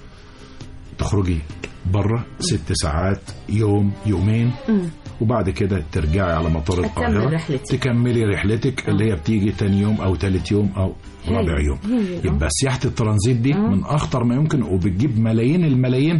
تخرجي بره ست ساعات يوم يومين وبعد كده ترجعي على مطار أكمل القاهره رحلتي. تكملي رحلتك اللي هي بتيجي تاني يوم او تالت يوم او رابع يوم هي- آه. يبقى سياحه الترانزيت دي من اخطر ما يمكن وبتجيب ملايين الملايين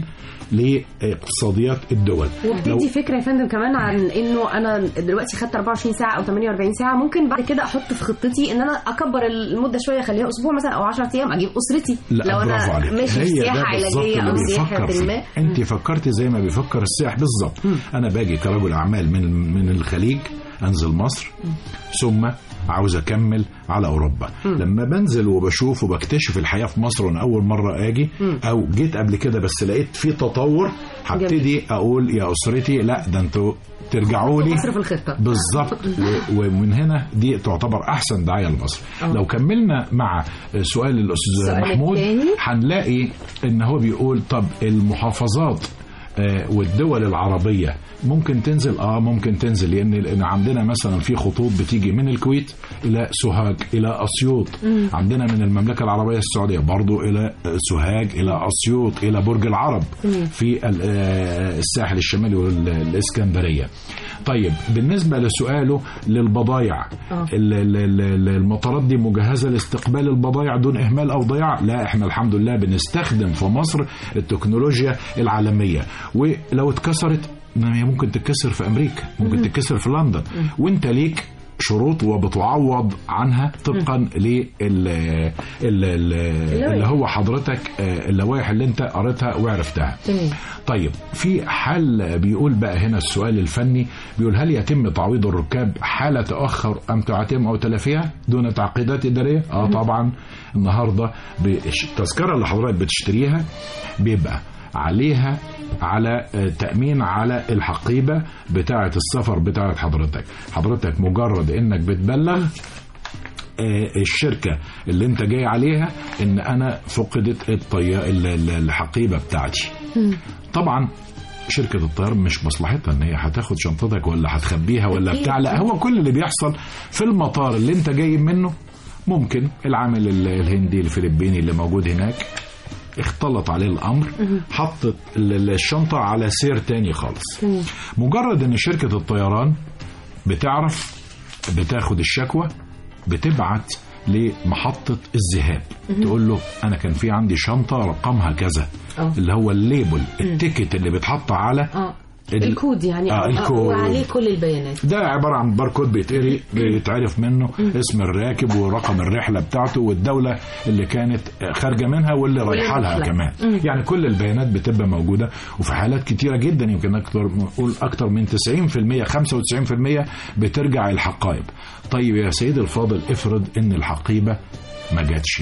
لاقتصاديات الدول وبتدي فكره يا فندم كمان عن انه انا دلوقتي خدت 24 ساعه او 48 ساعه ممكن بعد كده احط في خطتي ان انا اكبر المده شويه اخليها اسبوع مثلا او 10 ايام اجيب اسرتي لا لو برافو انا عليك ماشي في هي سياحه ده بالظبط علاجيه اللي او سياحه بيفكر ما فيه انت فكرتي زي ما بيفكر السائح بالظبط انا باجي كرجل اعمال من من الخليج انزل مصر ثم عاوز اكمل على اوروبا لما بنزل وبشوف وبكتشف الحياه في مصر وانا اول مره اجي او جيت قبل كده بس لقيت في تطور هبتدي اقول يا اسرتي لا ده انتوا ترجعوا لي مصر في الخطه بالظبط و- ومن هنا دي تعتبر احسن دعايه لمصر لو كملنا مع سؤال الاستاذ السؤال محمود التاني. هنلاقي ان هو بيقول طب المحافظات آه، والدول العربية ممكن تنزل اه ممكن تنزل لان لان عندنا مثلا في خطوط بتيجي من الكويت الى سوهاج الى اسيوط عندنا من المملكة العربية السعودية برضو الى آه، سوهاج الى اسيوط الى برج العرب في ال- آه، الساحل الشمالي والاسكندرية طيب بالنسبة لسؤاله للبضايع ال- ال- ال- المطارات دي مجهزة لاستقبال البضائع دون إهمال أو ضياع لا إحنا الحمد لله بنستخدم في مصر التكنولوجيا العالمية ولو اتكسرت ما هي ممكن تتكسر في أمريكا ممكن تتكسر في لندن وانت ليك شروط وبتعوض عنها طبقا لل ال- ال- اللي هو حضرتك آه، اللوائح اللي انت قريتها وعرفتها تمام طيب في حل بيقول بقى هنا السؤال الفني بيقول هل يتم تعويض الركاب حالة تأخر أم تعتم أو تلافيها دون تعقيدات إدارية؟ آه طبعا النهاردة بالش- التذكرة اللي حضرتك بتشتريها بيبقى عليها على آه، تأمين على الحقيبة بتاعة السفر بتاعة حضرتك حضرتك مجرد انك بتبلغ آه، الشركة اللي انت جاي عليها ان انا فقدت الطي... ال- ال- الحقيبة بتاعتي طبعا شركة الطيران مش مصلحتها ان هي هتاخد شنطتك ولا هتخبيها ولا أكيد. بتاع لا هو كل اللي بيحصل في المطار اللي انت جاي منه ممكن العامل ال- الهندي الفلبيني اللي موجود هناك اختلط عليه الامر حطت ال- ال- الشنطة على سير تاني خالص مجرد ان شركة الطيران بتعرف بتاخد الشكوى بتبعت لمحطة الذهاب تقول له أنا كان في عندي شنطة رقمها كذا آه. اللي هو الليبل التيكت اللي بيتحط على اه ال- الكود يعني آه أو- الكود وعليه كل البيانات ده عبارة عن باركود بيتقري بيتعرف منه اسم الراكب ورقم الرحلة بتاعته والدولة اللي كانت خارجة منها واللي رايحة لها رايحة. كمان يعني كل البيانات بتبقى موجودة وفي حالات كتيرة جدا يمكن أكتر نقول أكتر من 90% 95% بترجع الحقائب طيب يا سيدي الفاضل افرض إن الحقيبة ما جاتش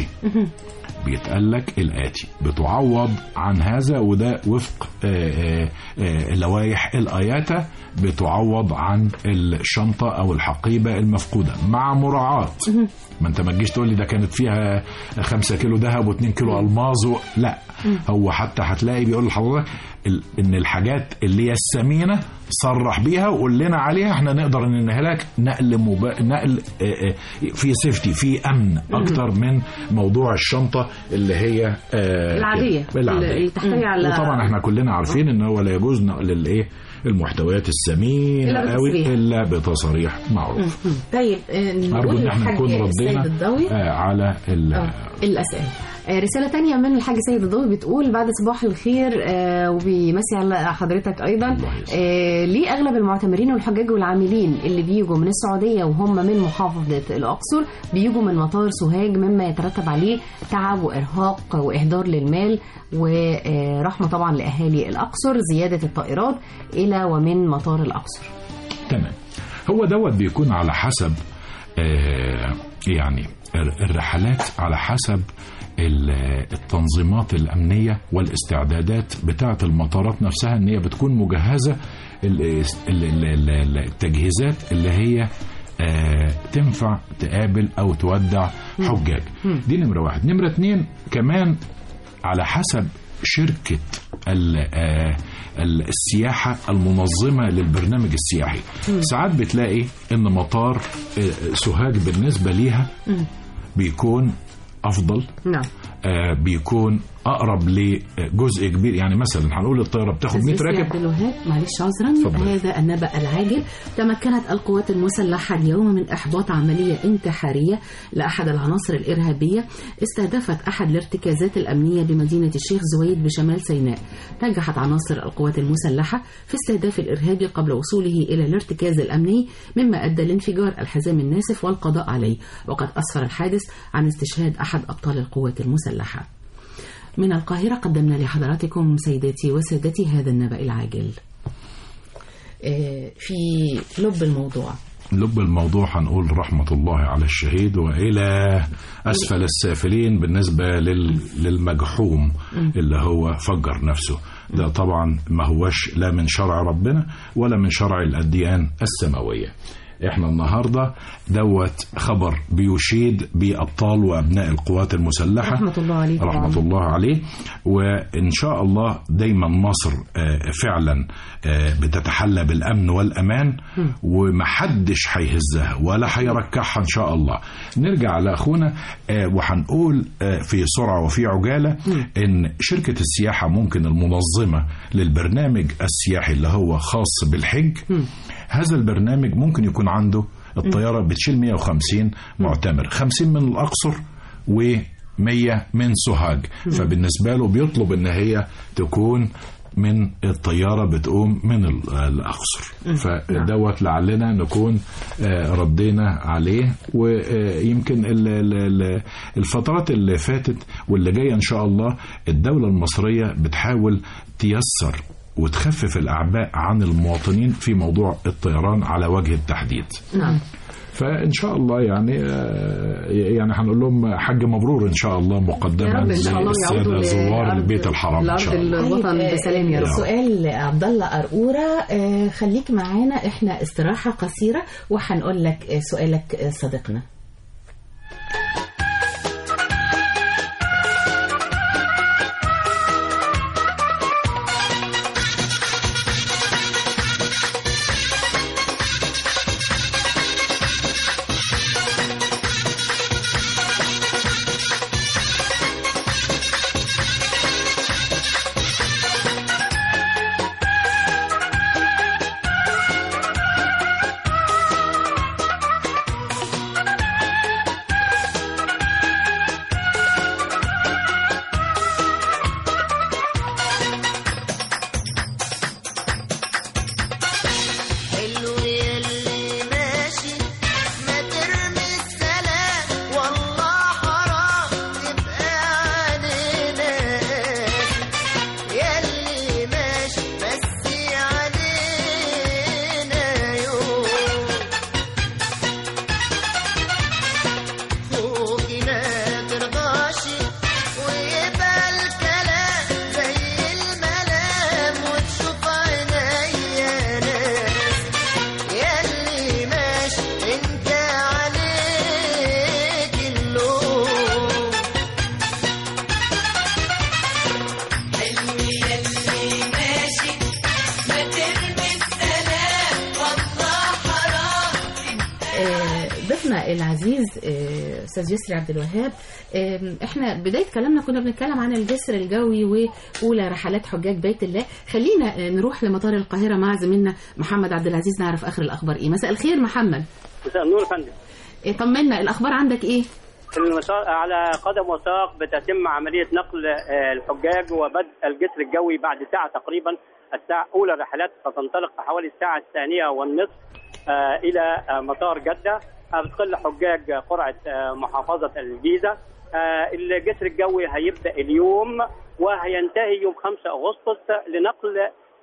بيتقال لك الآتي بتعوض عن هذا وده وفق آه، آه، آه، لوائح الآياتا بتعوض عن الشنطة أو الحقيبة المفقودة مع مراعاة ما انت ما تجيش تقول لي ده كانت فيها خمسة كيلو ذهب واتنين كيلو ألماظ و... لا هو حتى هتلاقي بيقول لحضرتك ال- ان الحاجات اللي هي الثمينه صرح بيها وقول لنا عليها احنا نقدر ننهي لك نقل مبا... نقل آه، آه، في سيفتي في امن اكتر من موضوع الشنطه اللي هي آه، العاديه كده. اللي تحتوي على وطبعا احنا كلنا عارفين ان هو لا يجوز نقل الايه المحتويات الثمينه إلا قوي بتصريح. الا بتصريح معروف طيب آه، ارجو نقول ان احنا للحاج نكون سيد ردينا الضوي آه، على ال- آه، الاسئله آه، رسالة تانية من الحاج سيد الضوي بتقول بعد صباح الخير آه، وبيمسي على حضرتك أيضا الله يسلمك. آه، ليه أغلب المعتمرين والحجاج والعاملين اللي بيجوا من السعودية وهم من محافظة الأقصر بيجوا من مطار سوهاج مما يترتب عليه تعب وإرهاق وإهدار للمال ورحمة طبعا لأهالي الأقصر زيادة الطائرات إلى ومن مطار الأقصر تمام هو دوت بيكون على حسب آه، يعني الر- الرحلات على حسب ال- التنظيمات الأمنية والاستعدادات بتاعة المطارات نفسها إن هي بتكون مجهزة ال- ال- ال- ال- التجهيزات اللي هي آه، تنفع تقابل أو تودع حجاج دي نمرة واحد نمرة اتنين كمان على حسب شركة ال- آه، ال- السياحة المنظمة للبرنامج السياحي ساعات بتلاقي ان مطار آه، سوهاج بالنسبة ليها بيكون افضل نعم آه، بيكون اقرب لجزء كبير يعني مثلا هنقول الطياره بتاخد 100 أستاذ راكب عبد الوهاب معلش عذرا اتفضل. هذا النبأ العاجل تمكنت القوات المسلحة اليوم من إحباط عملية انتحارية لأحد العناصر الإرهابية استهدفت أحد الارتكازات الأمنية بمدينة الشيخ زويد بشمال سيناء نجحت عناصر القوات المسلحة في استهداف الإرهابي قبل وصوله إلى الارتكاز الأمني مما أدى لانفجار الحزام الناسف والقضاء عليه وقد أسفر الحادث عن استشهاد أحد أبطال القوات المسلحة من القاهرة قدمنا لحضراتكم سيداتي وسادتي هذا النبأ العاجل آه، في لب الموضوع لب الموضوع هنقول رحمة الله على الشهيد وإلى أسفل السافلين بالنسبة لل... للمجحوم اللي هو فجر نفسه ده طبعا ما هوش لا من شرع ربنا ولا من شرع الأديان السماوية احنا النهارده دوت خبر بيشيد بأبطال وأبناء القوات المسلحة رحمة الله عليه طبعاً. رحمة الله عليه وإن شاء الله دايما مصر آه، فعلا آه، بتتحلى بالأمن والأمان ومحدش هيهزها ولا هيركعها إن شاء الله نرجع لأخونا آه، وهنقول آه، في سرعة وفي عجالة إن شركة السياحة ممكن المنظمة للبرنامج السياحي اللي هو خاص بالحج هذا البرنامج ممكن يكون عنده الطيارة بتشيل 150 معتمر 50 من الأقصر و 100 من سوهاج فبالنسبة له بيطلب ان هي تكون من الطيارة بتقوم من ال- الأقصر فدوت لعلنا نكون آه، ردينا عليه ويمكن ال- ال- ال- الفترات اللي فاتت واللي جاية إن شاء الله الدولة المصرية بتحاول تيسر وتخفف الأعباء عن المواطنين في موضوع الطيران على وجه التحديد نعم فان شاء الله يعني آه، يعني هنقول لهم حج مبرور ان شاء الله يا مقدما رب ان شاء الله يعودوا للساده زوار لأرض- البيت الحرام ان لأرض شاء الله الوطن طيب، بسلام يا آه، رب سؤال عبد الله قرقوره آه، خليك معانا احنا استراحه قصيره وهنقول لك آه، سؤالك آه، صديقنا حلو يلي ماشي ما ترمي السلام والله حرام تبقى علينا يلي ماشي بس علينا يوم فوقي ما ترضاشي ويبقى الكلام زي الملام وتشوف عينيا ناس ياللي ماشي انت عليك اللوم حلو ياللي ماشي ما ترمي السلام والله حرام آه، ضيفنا العزيز آه، استاذ يسري عبد الوهاب آه، احنا بدايه كلامنا كنا بنتكلم عن الجسر الجوي واولى رحلات حجاج بيت الله خلينا آه، نروح لمطار القاهره مع زميلنا محمد عبد العزيز نعرف اخر الاخبار ايه مساء الخير محمد مساء النور يا فندم آه، طمنا الاخبار عندك ايه المسار على قدم وساق بتتم عملية نقل آه، الحجاج وبدء الجسر الجوي بعد ساعة تقريبا الساعة أولى الرحلات ستنطلق حوالي الساعة الثانية والنصف آه، إلى آه، مطار جدة آه، بتقل حجاج قرعة آه، محافظة الجيزة آه، الجسر الجوي هيبدأ اليوم وهينتهي يوم 5 أغسطس لنقل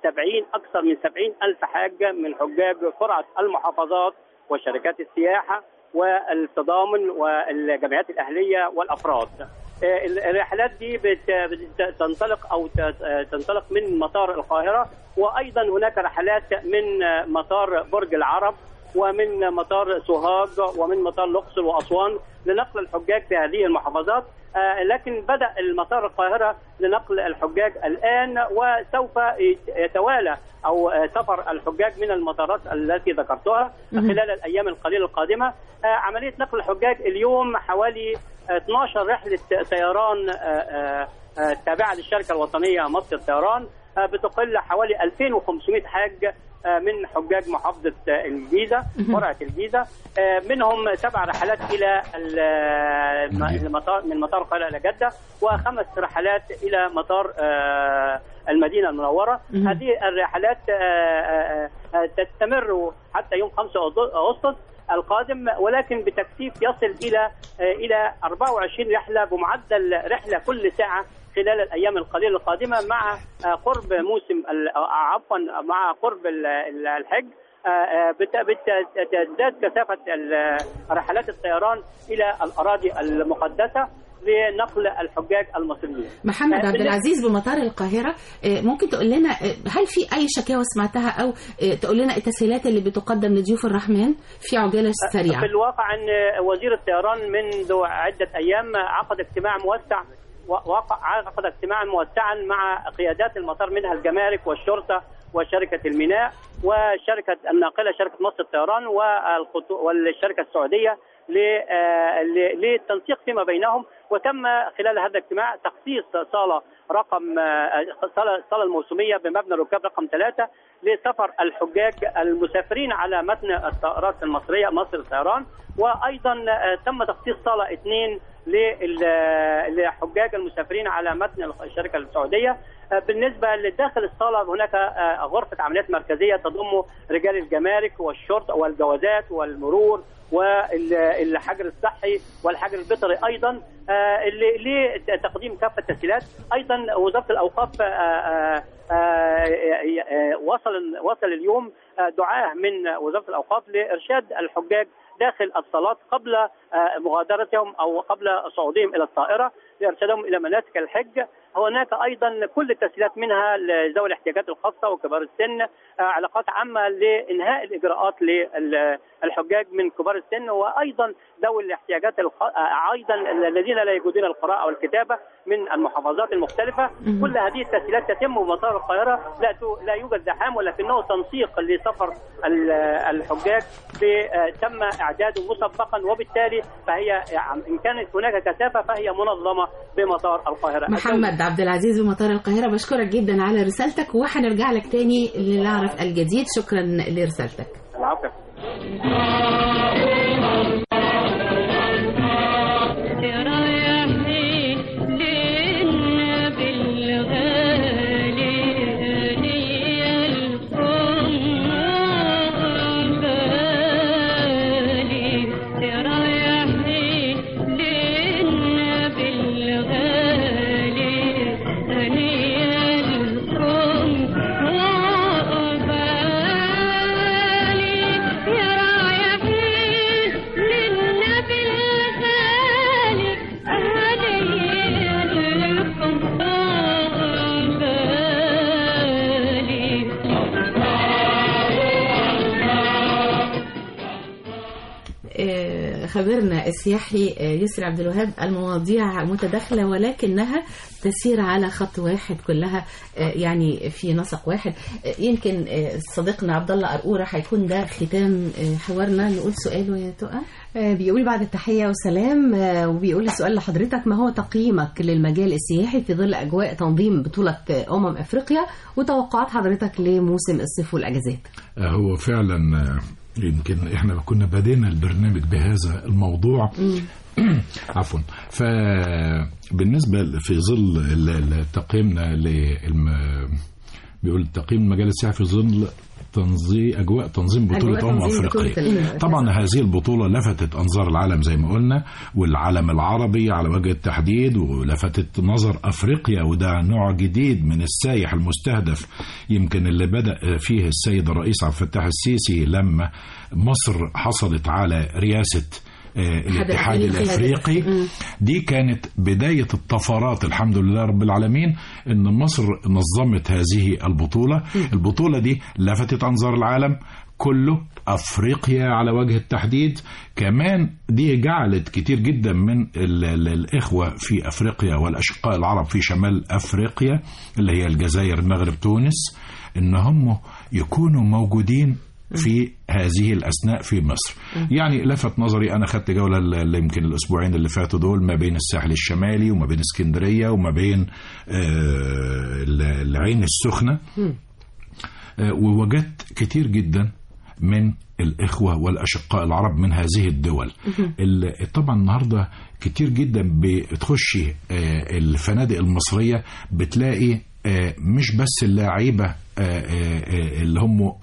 70 أكثر من 70 ألف حاج من حجاج قرعة المحافظات وشركات السياحة والتضامن والجمعيات الأهلية والأفراد آه، الرحلات دي بت- بتنطلق أو ت- تنطلق من مطار القاهرة وأيضا هناك رحلات من آه، مطار برج العرب ومن مطار سوهاج ومن مطار الاقصر واسوان لنقل الحجاج في هذه المحافظات آه، لكن بدا المطار القاهره لنقل الحجاج الان وسوف يت- يتوالى او آه، سفر الحجاج من المطارات التي ذكرتها خلال الايام القليله القادمه آه، عمليه نقل الحجاج اليوم حوالي آه، 12 رحله طيران آه، آه، آه، تابعه للشركه الوطنيه مصر الطيران آه، بتقل حوالي 2500 حاج آه، من حجاج محافظة آه، الجيزة قرعة الجيزة آه، منهم سبع رحلات إلى ال- الم- الجيزة. المطار من مطار القاهرة إلى جدة وخمس رحلات إلى مطار آه، المدينة المنورة هذه الرحلات آه، آه، آه، تستمر حتى يوم 5 أغسطس القادم ولكن بتكثيف يصل الى آه، الى 24 رحله بمعدل رحله كل ساعه خلال الايام القليله القادمه مع آه، قرب موسم ال- آه، عفوا مع قرب ال- ال- الحج آه، آه، بت- بت- تزداد كثافه ال- رحلات الطيران الى الاراضي المقدسه لنقل الحجاج المصريين. محمد آه، عبد العزيز بمطار القاهرة آه، ممكن تقول لنا آه، هل في أي شكاوى سمعتها أو آه، تقول لنا التسهيلات اللي بتقدم لضيوف الرحمن في عجالة سريعة في الواقع ان وزير الطيران منذ عده ايام عقد اجتماع موسع وقع عقد اجتماعا موسعا مع قيادات المطار منها الجمارك والشرطه وشركه الميناء وشركه الناقله شركه مصر الطيران والخطو- والشركه السعوديه ل- آه، ل- للتنسيق فيما بينهم وتم خلال هذا الاجتماع تخصيص صاله رقم آه، صاله الصاله الموسميه بمبنى الركاب رقم ثلاثه لسفر الحجاج المسافرين على متن الطائرات المصريه مصر الطيران وايضا آه، تم تخصيص صاله اثنين لل- آه، لحجاج المسافرين على متن الشركه السعوديه آه، بالنسبه لداخل الصاله هناك آه، غرفه عمليات مركزيه تضم رجال الجمارك والشرطه والجوازات والمرور والحجر الصحي والحجر البيطري ايضا آه، اللي- لتقديم كافه التسهيلات ايضا وزاره الاوقاف آه، آه، آه، آه، وصل وصل اليوم آه، دعاه من وزاره الاوقاف لارشاد الحجاج داخل الصالات قبل آه، مغادرتهم او قبل صعودهم الى الطائره لارشادهم الى مناسك الحج هناك ايضا كل التسهيلات منها لذوي الاحتياجات الخاصه وكبار السن آه، علاقات عامه لانهاء الاجراءات للحجاج من كبار السن وايضا ذوي الاحتياجات الخ... آه، ايضا الذين لا يجودون القراءه والكتابه من المحافظات المختلفه كل هذه التسهيلات تتم بمطار القاهره لا ت... لا يوجد زحام ولكنه تنسيق لسفر ال- الحجاج ب- آه، تم اعداده مسبقا وبالتالي فهي يعني ان كانت هناك كثافه فهي منظمه بمطار القاهره محمد عبد العزيز بمطار القاهرة بشكرك جدا على رسالتك وهنرجع لك تاني لنعرف الجديد شكرا لرسالتك العفو رايحين للنبي الغالي هنيا الكون بالي رايحين للنبي الغالي هنيا الكون بالي يا رايحين للنبي الغالي هدية لكم بالي آه، خبرنا السياحي آه، يسري عبد الوهاب المواضيع متداخلة ولكنها تسير على خط واحد كلها آه، يعني في نسق واحد آه، يمكن آه، صديقنا عبد الله قرقورة هيكون ده ختام آه، حوارنا نقول سؤاله يا تقى آه، بيقول بعد التحية وسلام آه، وبيقول السؤال لحضرتك ما هو تقييمك للمجال السياحي في ظل أجواء تنظيم بطولة آه، أمم أفريقيا وتوقعات حضرتك لموسم الصيف والأجازات آه، هو فعلا آه، يمكن احنا كنا بدينا البرنامج بهذا الموضوع عفوا فبالنسبه في ظل ال- ال- تقييمنا للم... بيقول تقييم المجال السياحي في ظل تنظيم اجواء تنظيم بطوله أجواء امم تنظيم بطولة افريقيا ال- طبعا هذه البطوله لفتت انظار العالم زي ما قلنا والعالم العربي على وجه التحديد ولفتت نظر افريقيا وده نوع جديد من السايح المستهدف يمكن اللي بدا فيه السيد الرئيس عبد الفتاح السيسي لما مصر حصلت على رئاسه آه، الاتحاد الأفريقي. الافريقي دي كانت بدايه الطفرات الحمد لله رب العالمين ان مصر نظمت هذه البطوله البطوله دي لفتت انظار العالم كله افريقيا على وجه التحديد كمان دي جعلت كتير جدا من ال ال الاخوه في افريقيا والاشقاء العرب في شمال افريقيا اللي هي الجزائر المغرب تونس ان هم يكونوا موجودين في هذه الاثناء في مصر يعني لفت نظري انا خدت جوله ال- اللي يمكن الاسبوعين اللي فاتوا دول ما بين الساحل الشمالي وما بين اسكندريه وما بين آه، ال- العين السخنه آه، ووجدت كتير جدا من الإخوة والأشقاء العرب من هذه الدول ال- طبعا النهاردة كتير جدا بتخشي آه، الفنادق المصرية بتلاقي آه، مش بس اللاعيبة آه، آه، آه، اللي هم آه،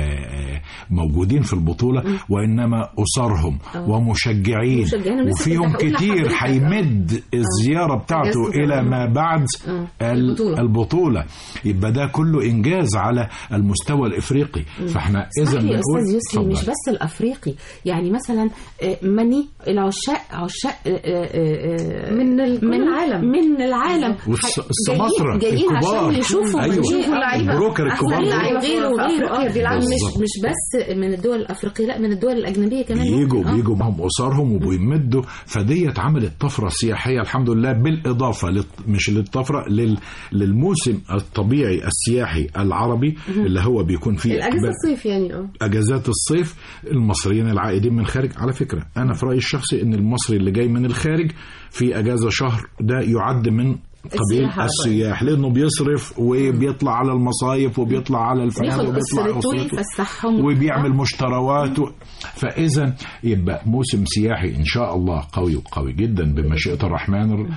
آه، موجودين في البطولة وإنما أسرهم ومشجعين مشجعين، أنا لسه وفيهم كنت هقول كتير لحضرتك. هيمد الزيارة بتاعته أجازته إلى كمان. ما بعد آه، ال- البطولة. البطولة يبقى ده كله إنجاز على المستوى الإفريقي فإحنا إذا صحيح يا بنقول استاذ يسري اتفضل. مش بس الافريقي يعني مثلا آه، مني العشاق عشاق آه، آه، آه، من ال- كل العالم. من العالم والس- ح- السماسرة جايين, جايين الكبار. عشان يشوفوا أيوة. يشوفوا اللعيبه البروكر الكبار أصلاً دول. لا، وغيره في وغيره أفريقيا آه. بيلعبوا. مش بالظبط. مش بس من الدول الافريقيه لا من الدول الاجنبيه كمان بيجوا آه. بيجوا معهم اسرهم وبيمدوا فديت عملت طفره سياحيه الحمد لله بالاضافه لل... مش للطفره لل... للموسم الطبيعي السياحي العربي اللي هو بيكون فيه الاجازه إقبال- الصيف يعني اه اجازات الصيف المصريين العائدين من الخارج على فكره انا في رايي الشخصي ان المصري اللي جاي من الخارج في اجازه شهر ده يعد من قبيل السياحة. السياح لانه بيصرف وبيطلع على المصايف وبيطلع على الفنادق بياخد وبيطلع اسرته أسرته. يفسحهم وبيعمل آه. مشتروات و... فاذا يبقى موسم سياحي ان شاء الله قوي وقوي جدا بمشيئه الرحمن آه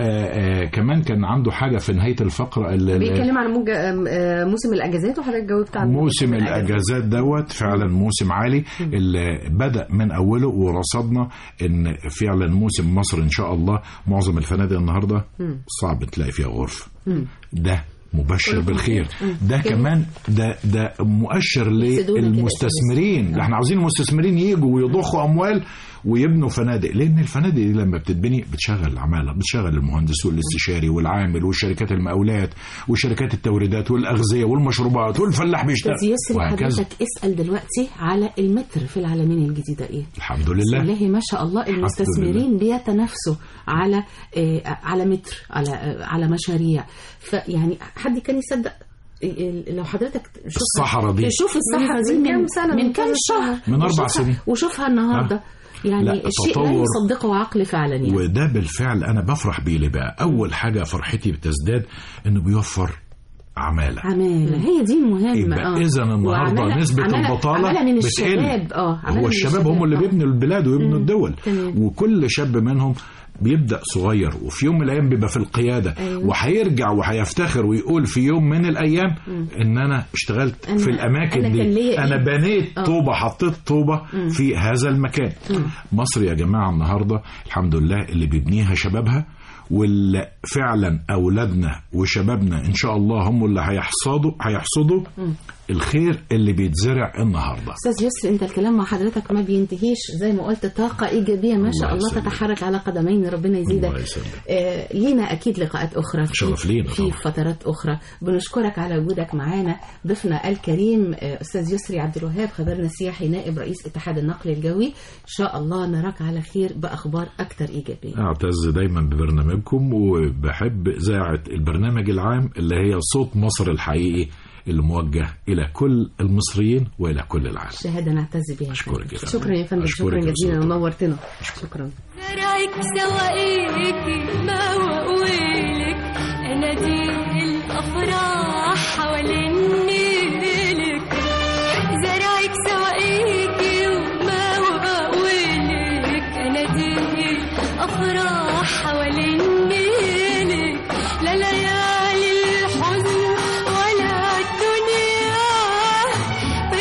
آه كمان كان عنده حاجه في نهايه الفقره ال- بيتكلم عن موج... آم، آه، موسم الاجازات وحضرتك جاوبت عن موسم الاجازات دوت فعلا موسم عالي اللي بدا من اوله ورصدنا ان فعلا موسم مصر ان شاء الله معظم الفنادق النهارده صعب تلاقي فيها غرفه ده مبشر بالخير ده كمان ده ده مؤشر يفسدونا كده للمستثمرين ده احنا عاوزين المستثمرين يجوا ويضخوا اموال ويبنوا فنادق لان الفنادق دي لما بتتبني بتشغل العماله بتشغل المهندس والاستشاري والعامل والشركات المقاولات وشركات التوريدات والاغذيه والمشروبات والفلاح بيشتغل استاذ يسري وهكذا حضرتك اسال دلوقتي على المتر في العالمين الجديده ايه الحمد بسم لله الله ما شاء الله المستثمرين بيتنافسوا على آه، على متر على آه، على مشاريع فيعني حد كان يصدق آه، لو حضرتك شوف الصحراء دي. شوف الصحراء دي من من كام سنة؟ من من كام كام شهر من أربع وشوفها- سنين. وشوفها النهارده يعني لا، الشيء لا تطور. يصدقه عقل فعلا يعني وده بالفعل انا بفرح بيه ليه بقى اول حاجه فرحتي بتزداد انه بيوفر عماله عمالة هي دي المهمة يبقى اه اذا النهارده وعمالة- نسبه عمالة- البطاله عمالة من بتقل الشباب اه عمالة هو من الشباب هم اللي آه. بيبنوا البلاد ويبنوا الدول تمام. وكل شاب منهم بيبدا صغير وفي يوم من الايام بيبقى في القياده أيوة. وهيرجع وهيفتخر ويقول في يوم من الايام ان انا اشتغلت أنا- في الاماكن أنا دي كان ليا انا إيد. بنيت آه. طوبه حطيت طوبه في هذا المكان مصر يا جماعه النهارده الحمد لله اللي بيبنيها شبابها واللي فعلا اولادنا وشبابنا ان شاء الله هم اللي هيحصدوا هيحصدوا الخير اللي بيتزرع النهارده استاذ يسري انت الكلام مع حضرتك ما بينتهيش زي ما قلت طاقه ايجابيه ما شاء الله الله يسلمك. تتحرك على قدمين ربنا يزيدك الله يسلمك. آه لينا اكيد لقاءات اخرى في شرف لينا في طبعا. فترات اخرى بنشكرك على وجودك معانا ضيفنا الكريم آه استاذ يسري عبد الوهاب خبرنا السياحي نائب رئيس اتحاد النقل الجوي ان شاء الله نراك على خير باخبار اكثر ايجابيه اعتز دايما ببرنامجكم وبحب اذاعه البرنامج العام اللي هي صوت مصر الحقيقي اللي موجه الى كل المصريين والى كل العالم شهاده نعتز بها اشكرك يا فندم. شكرا يا فندم أشكرك شكرا يا جزيلا أستاذ. ونورتنا شكرا زرعك سواقيكي ما وقويلك اناديل الافراح حوالين نيلك زرعك سواقيكي وما وقويلك اناديل افراح حوالين نيلك لا ليالي الحزن ولا الدنيا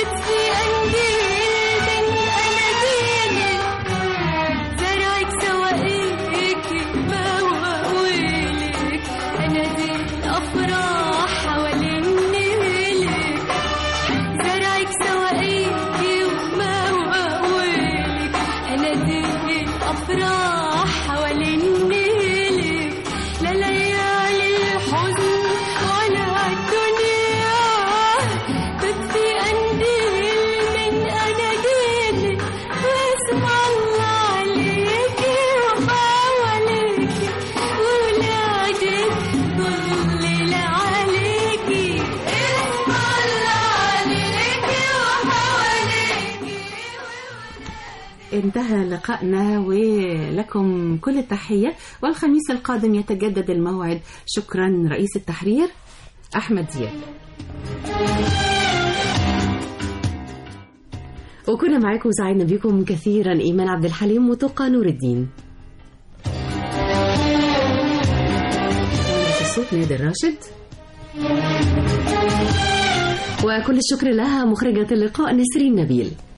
انتهى لقائنا ولكم كل التحية والخميس القادم يتجدد الموعد شكرا رئيس التحرير أحمد زياد وكنا معاكم سعدنا بكم كثيرا إيمان عبد الحليم وتقى نور الدين مهندس الصوت نادر راشد وكل الشكر لها مخرجة اللقاء نسرين نبيل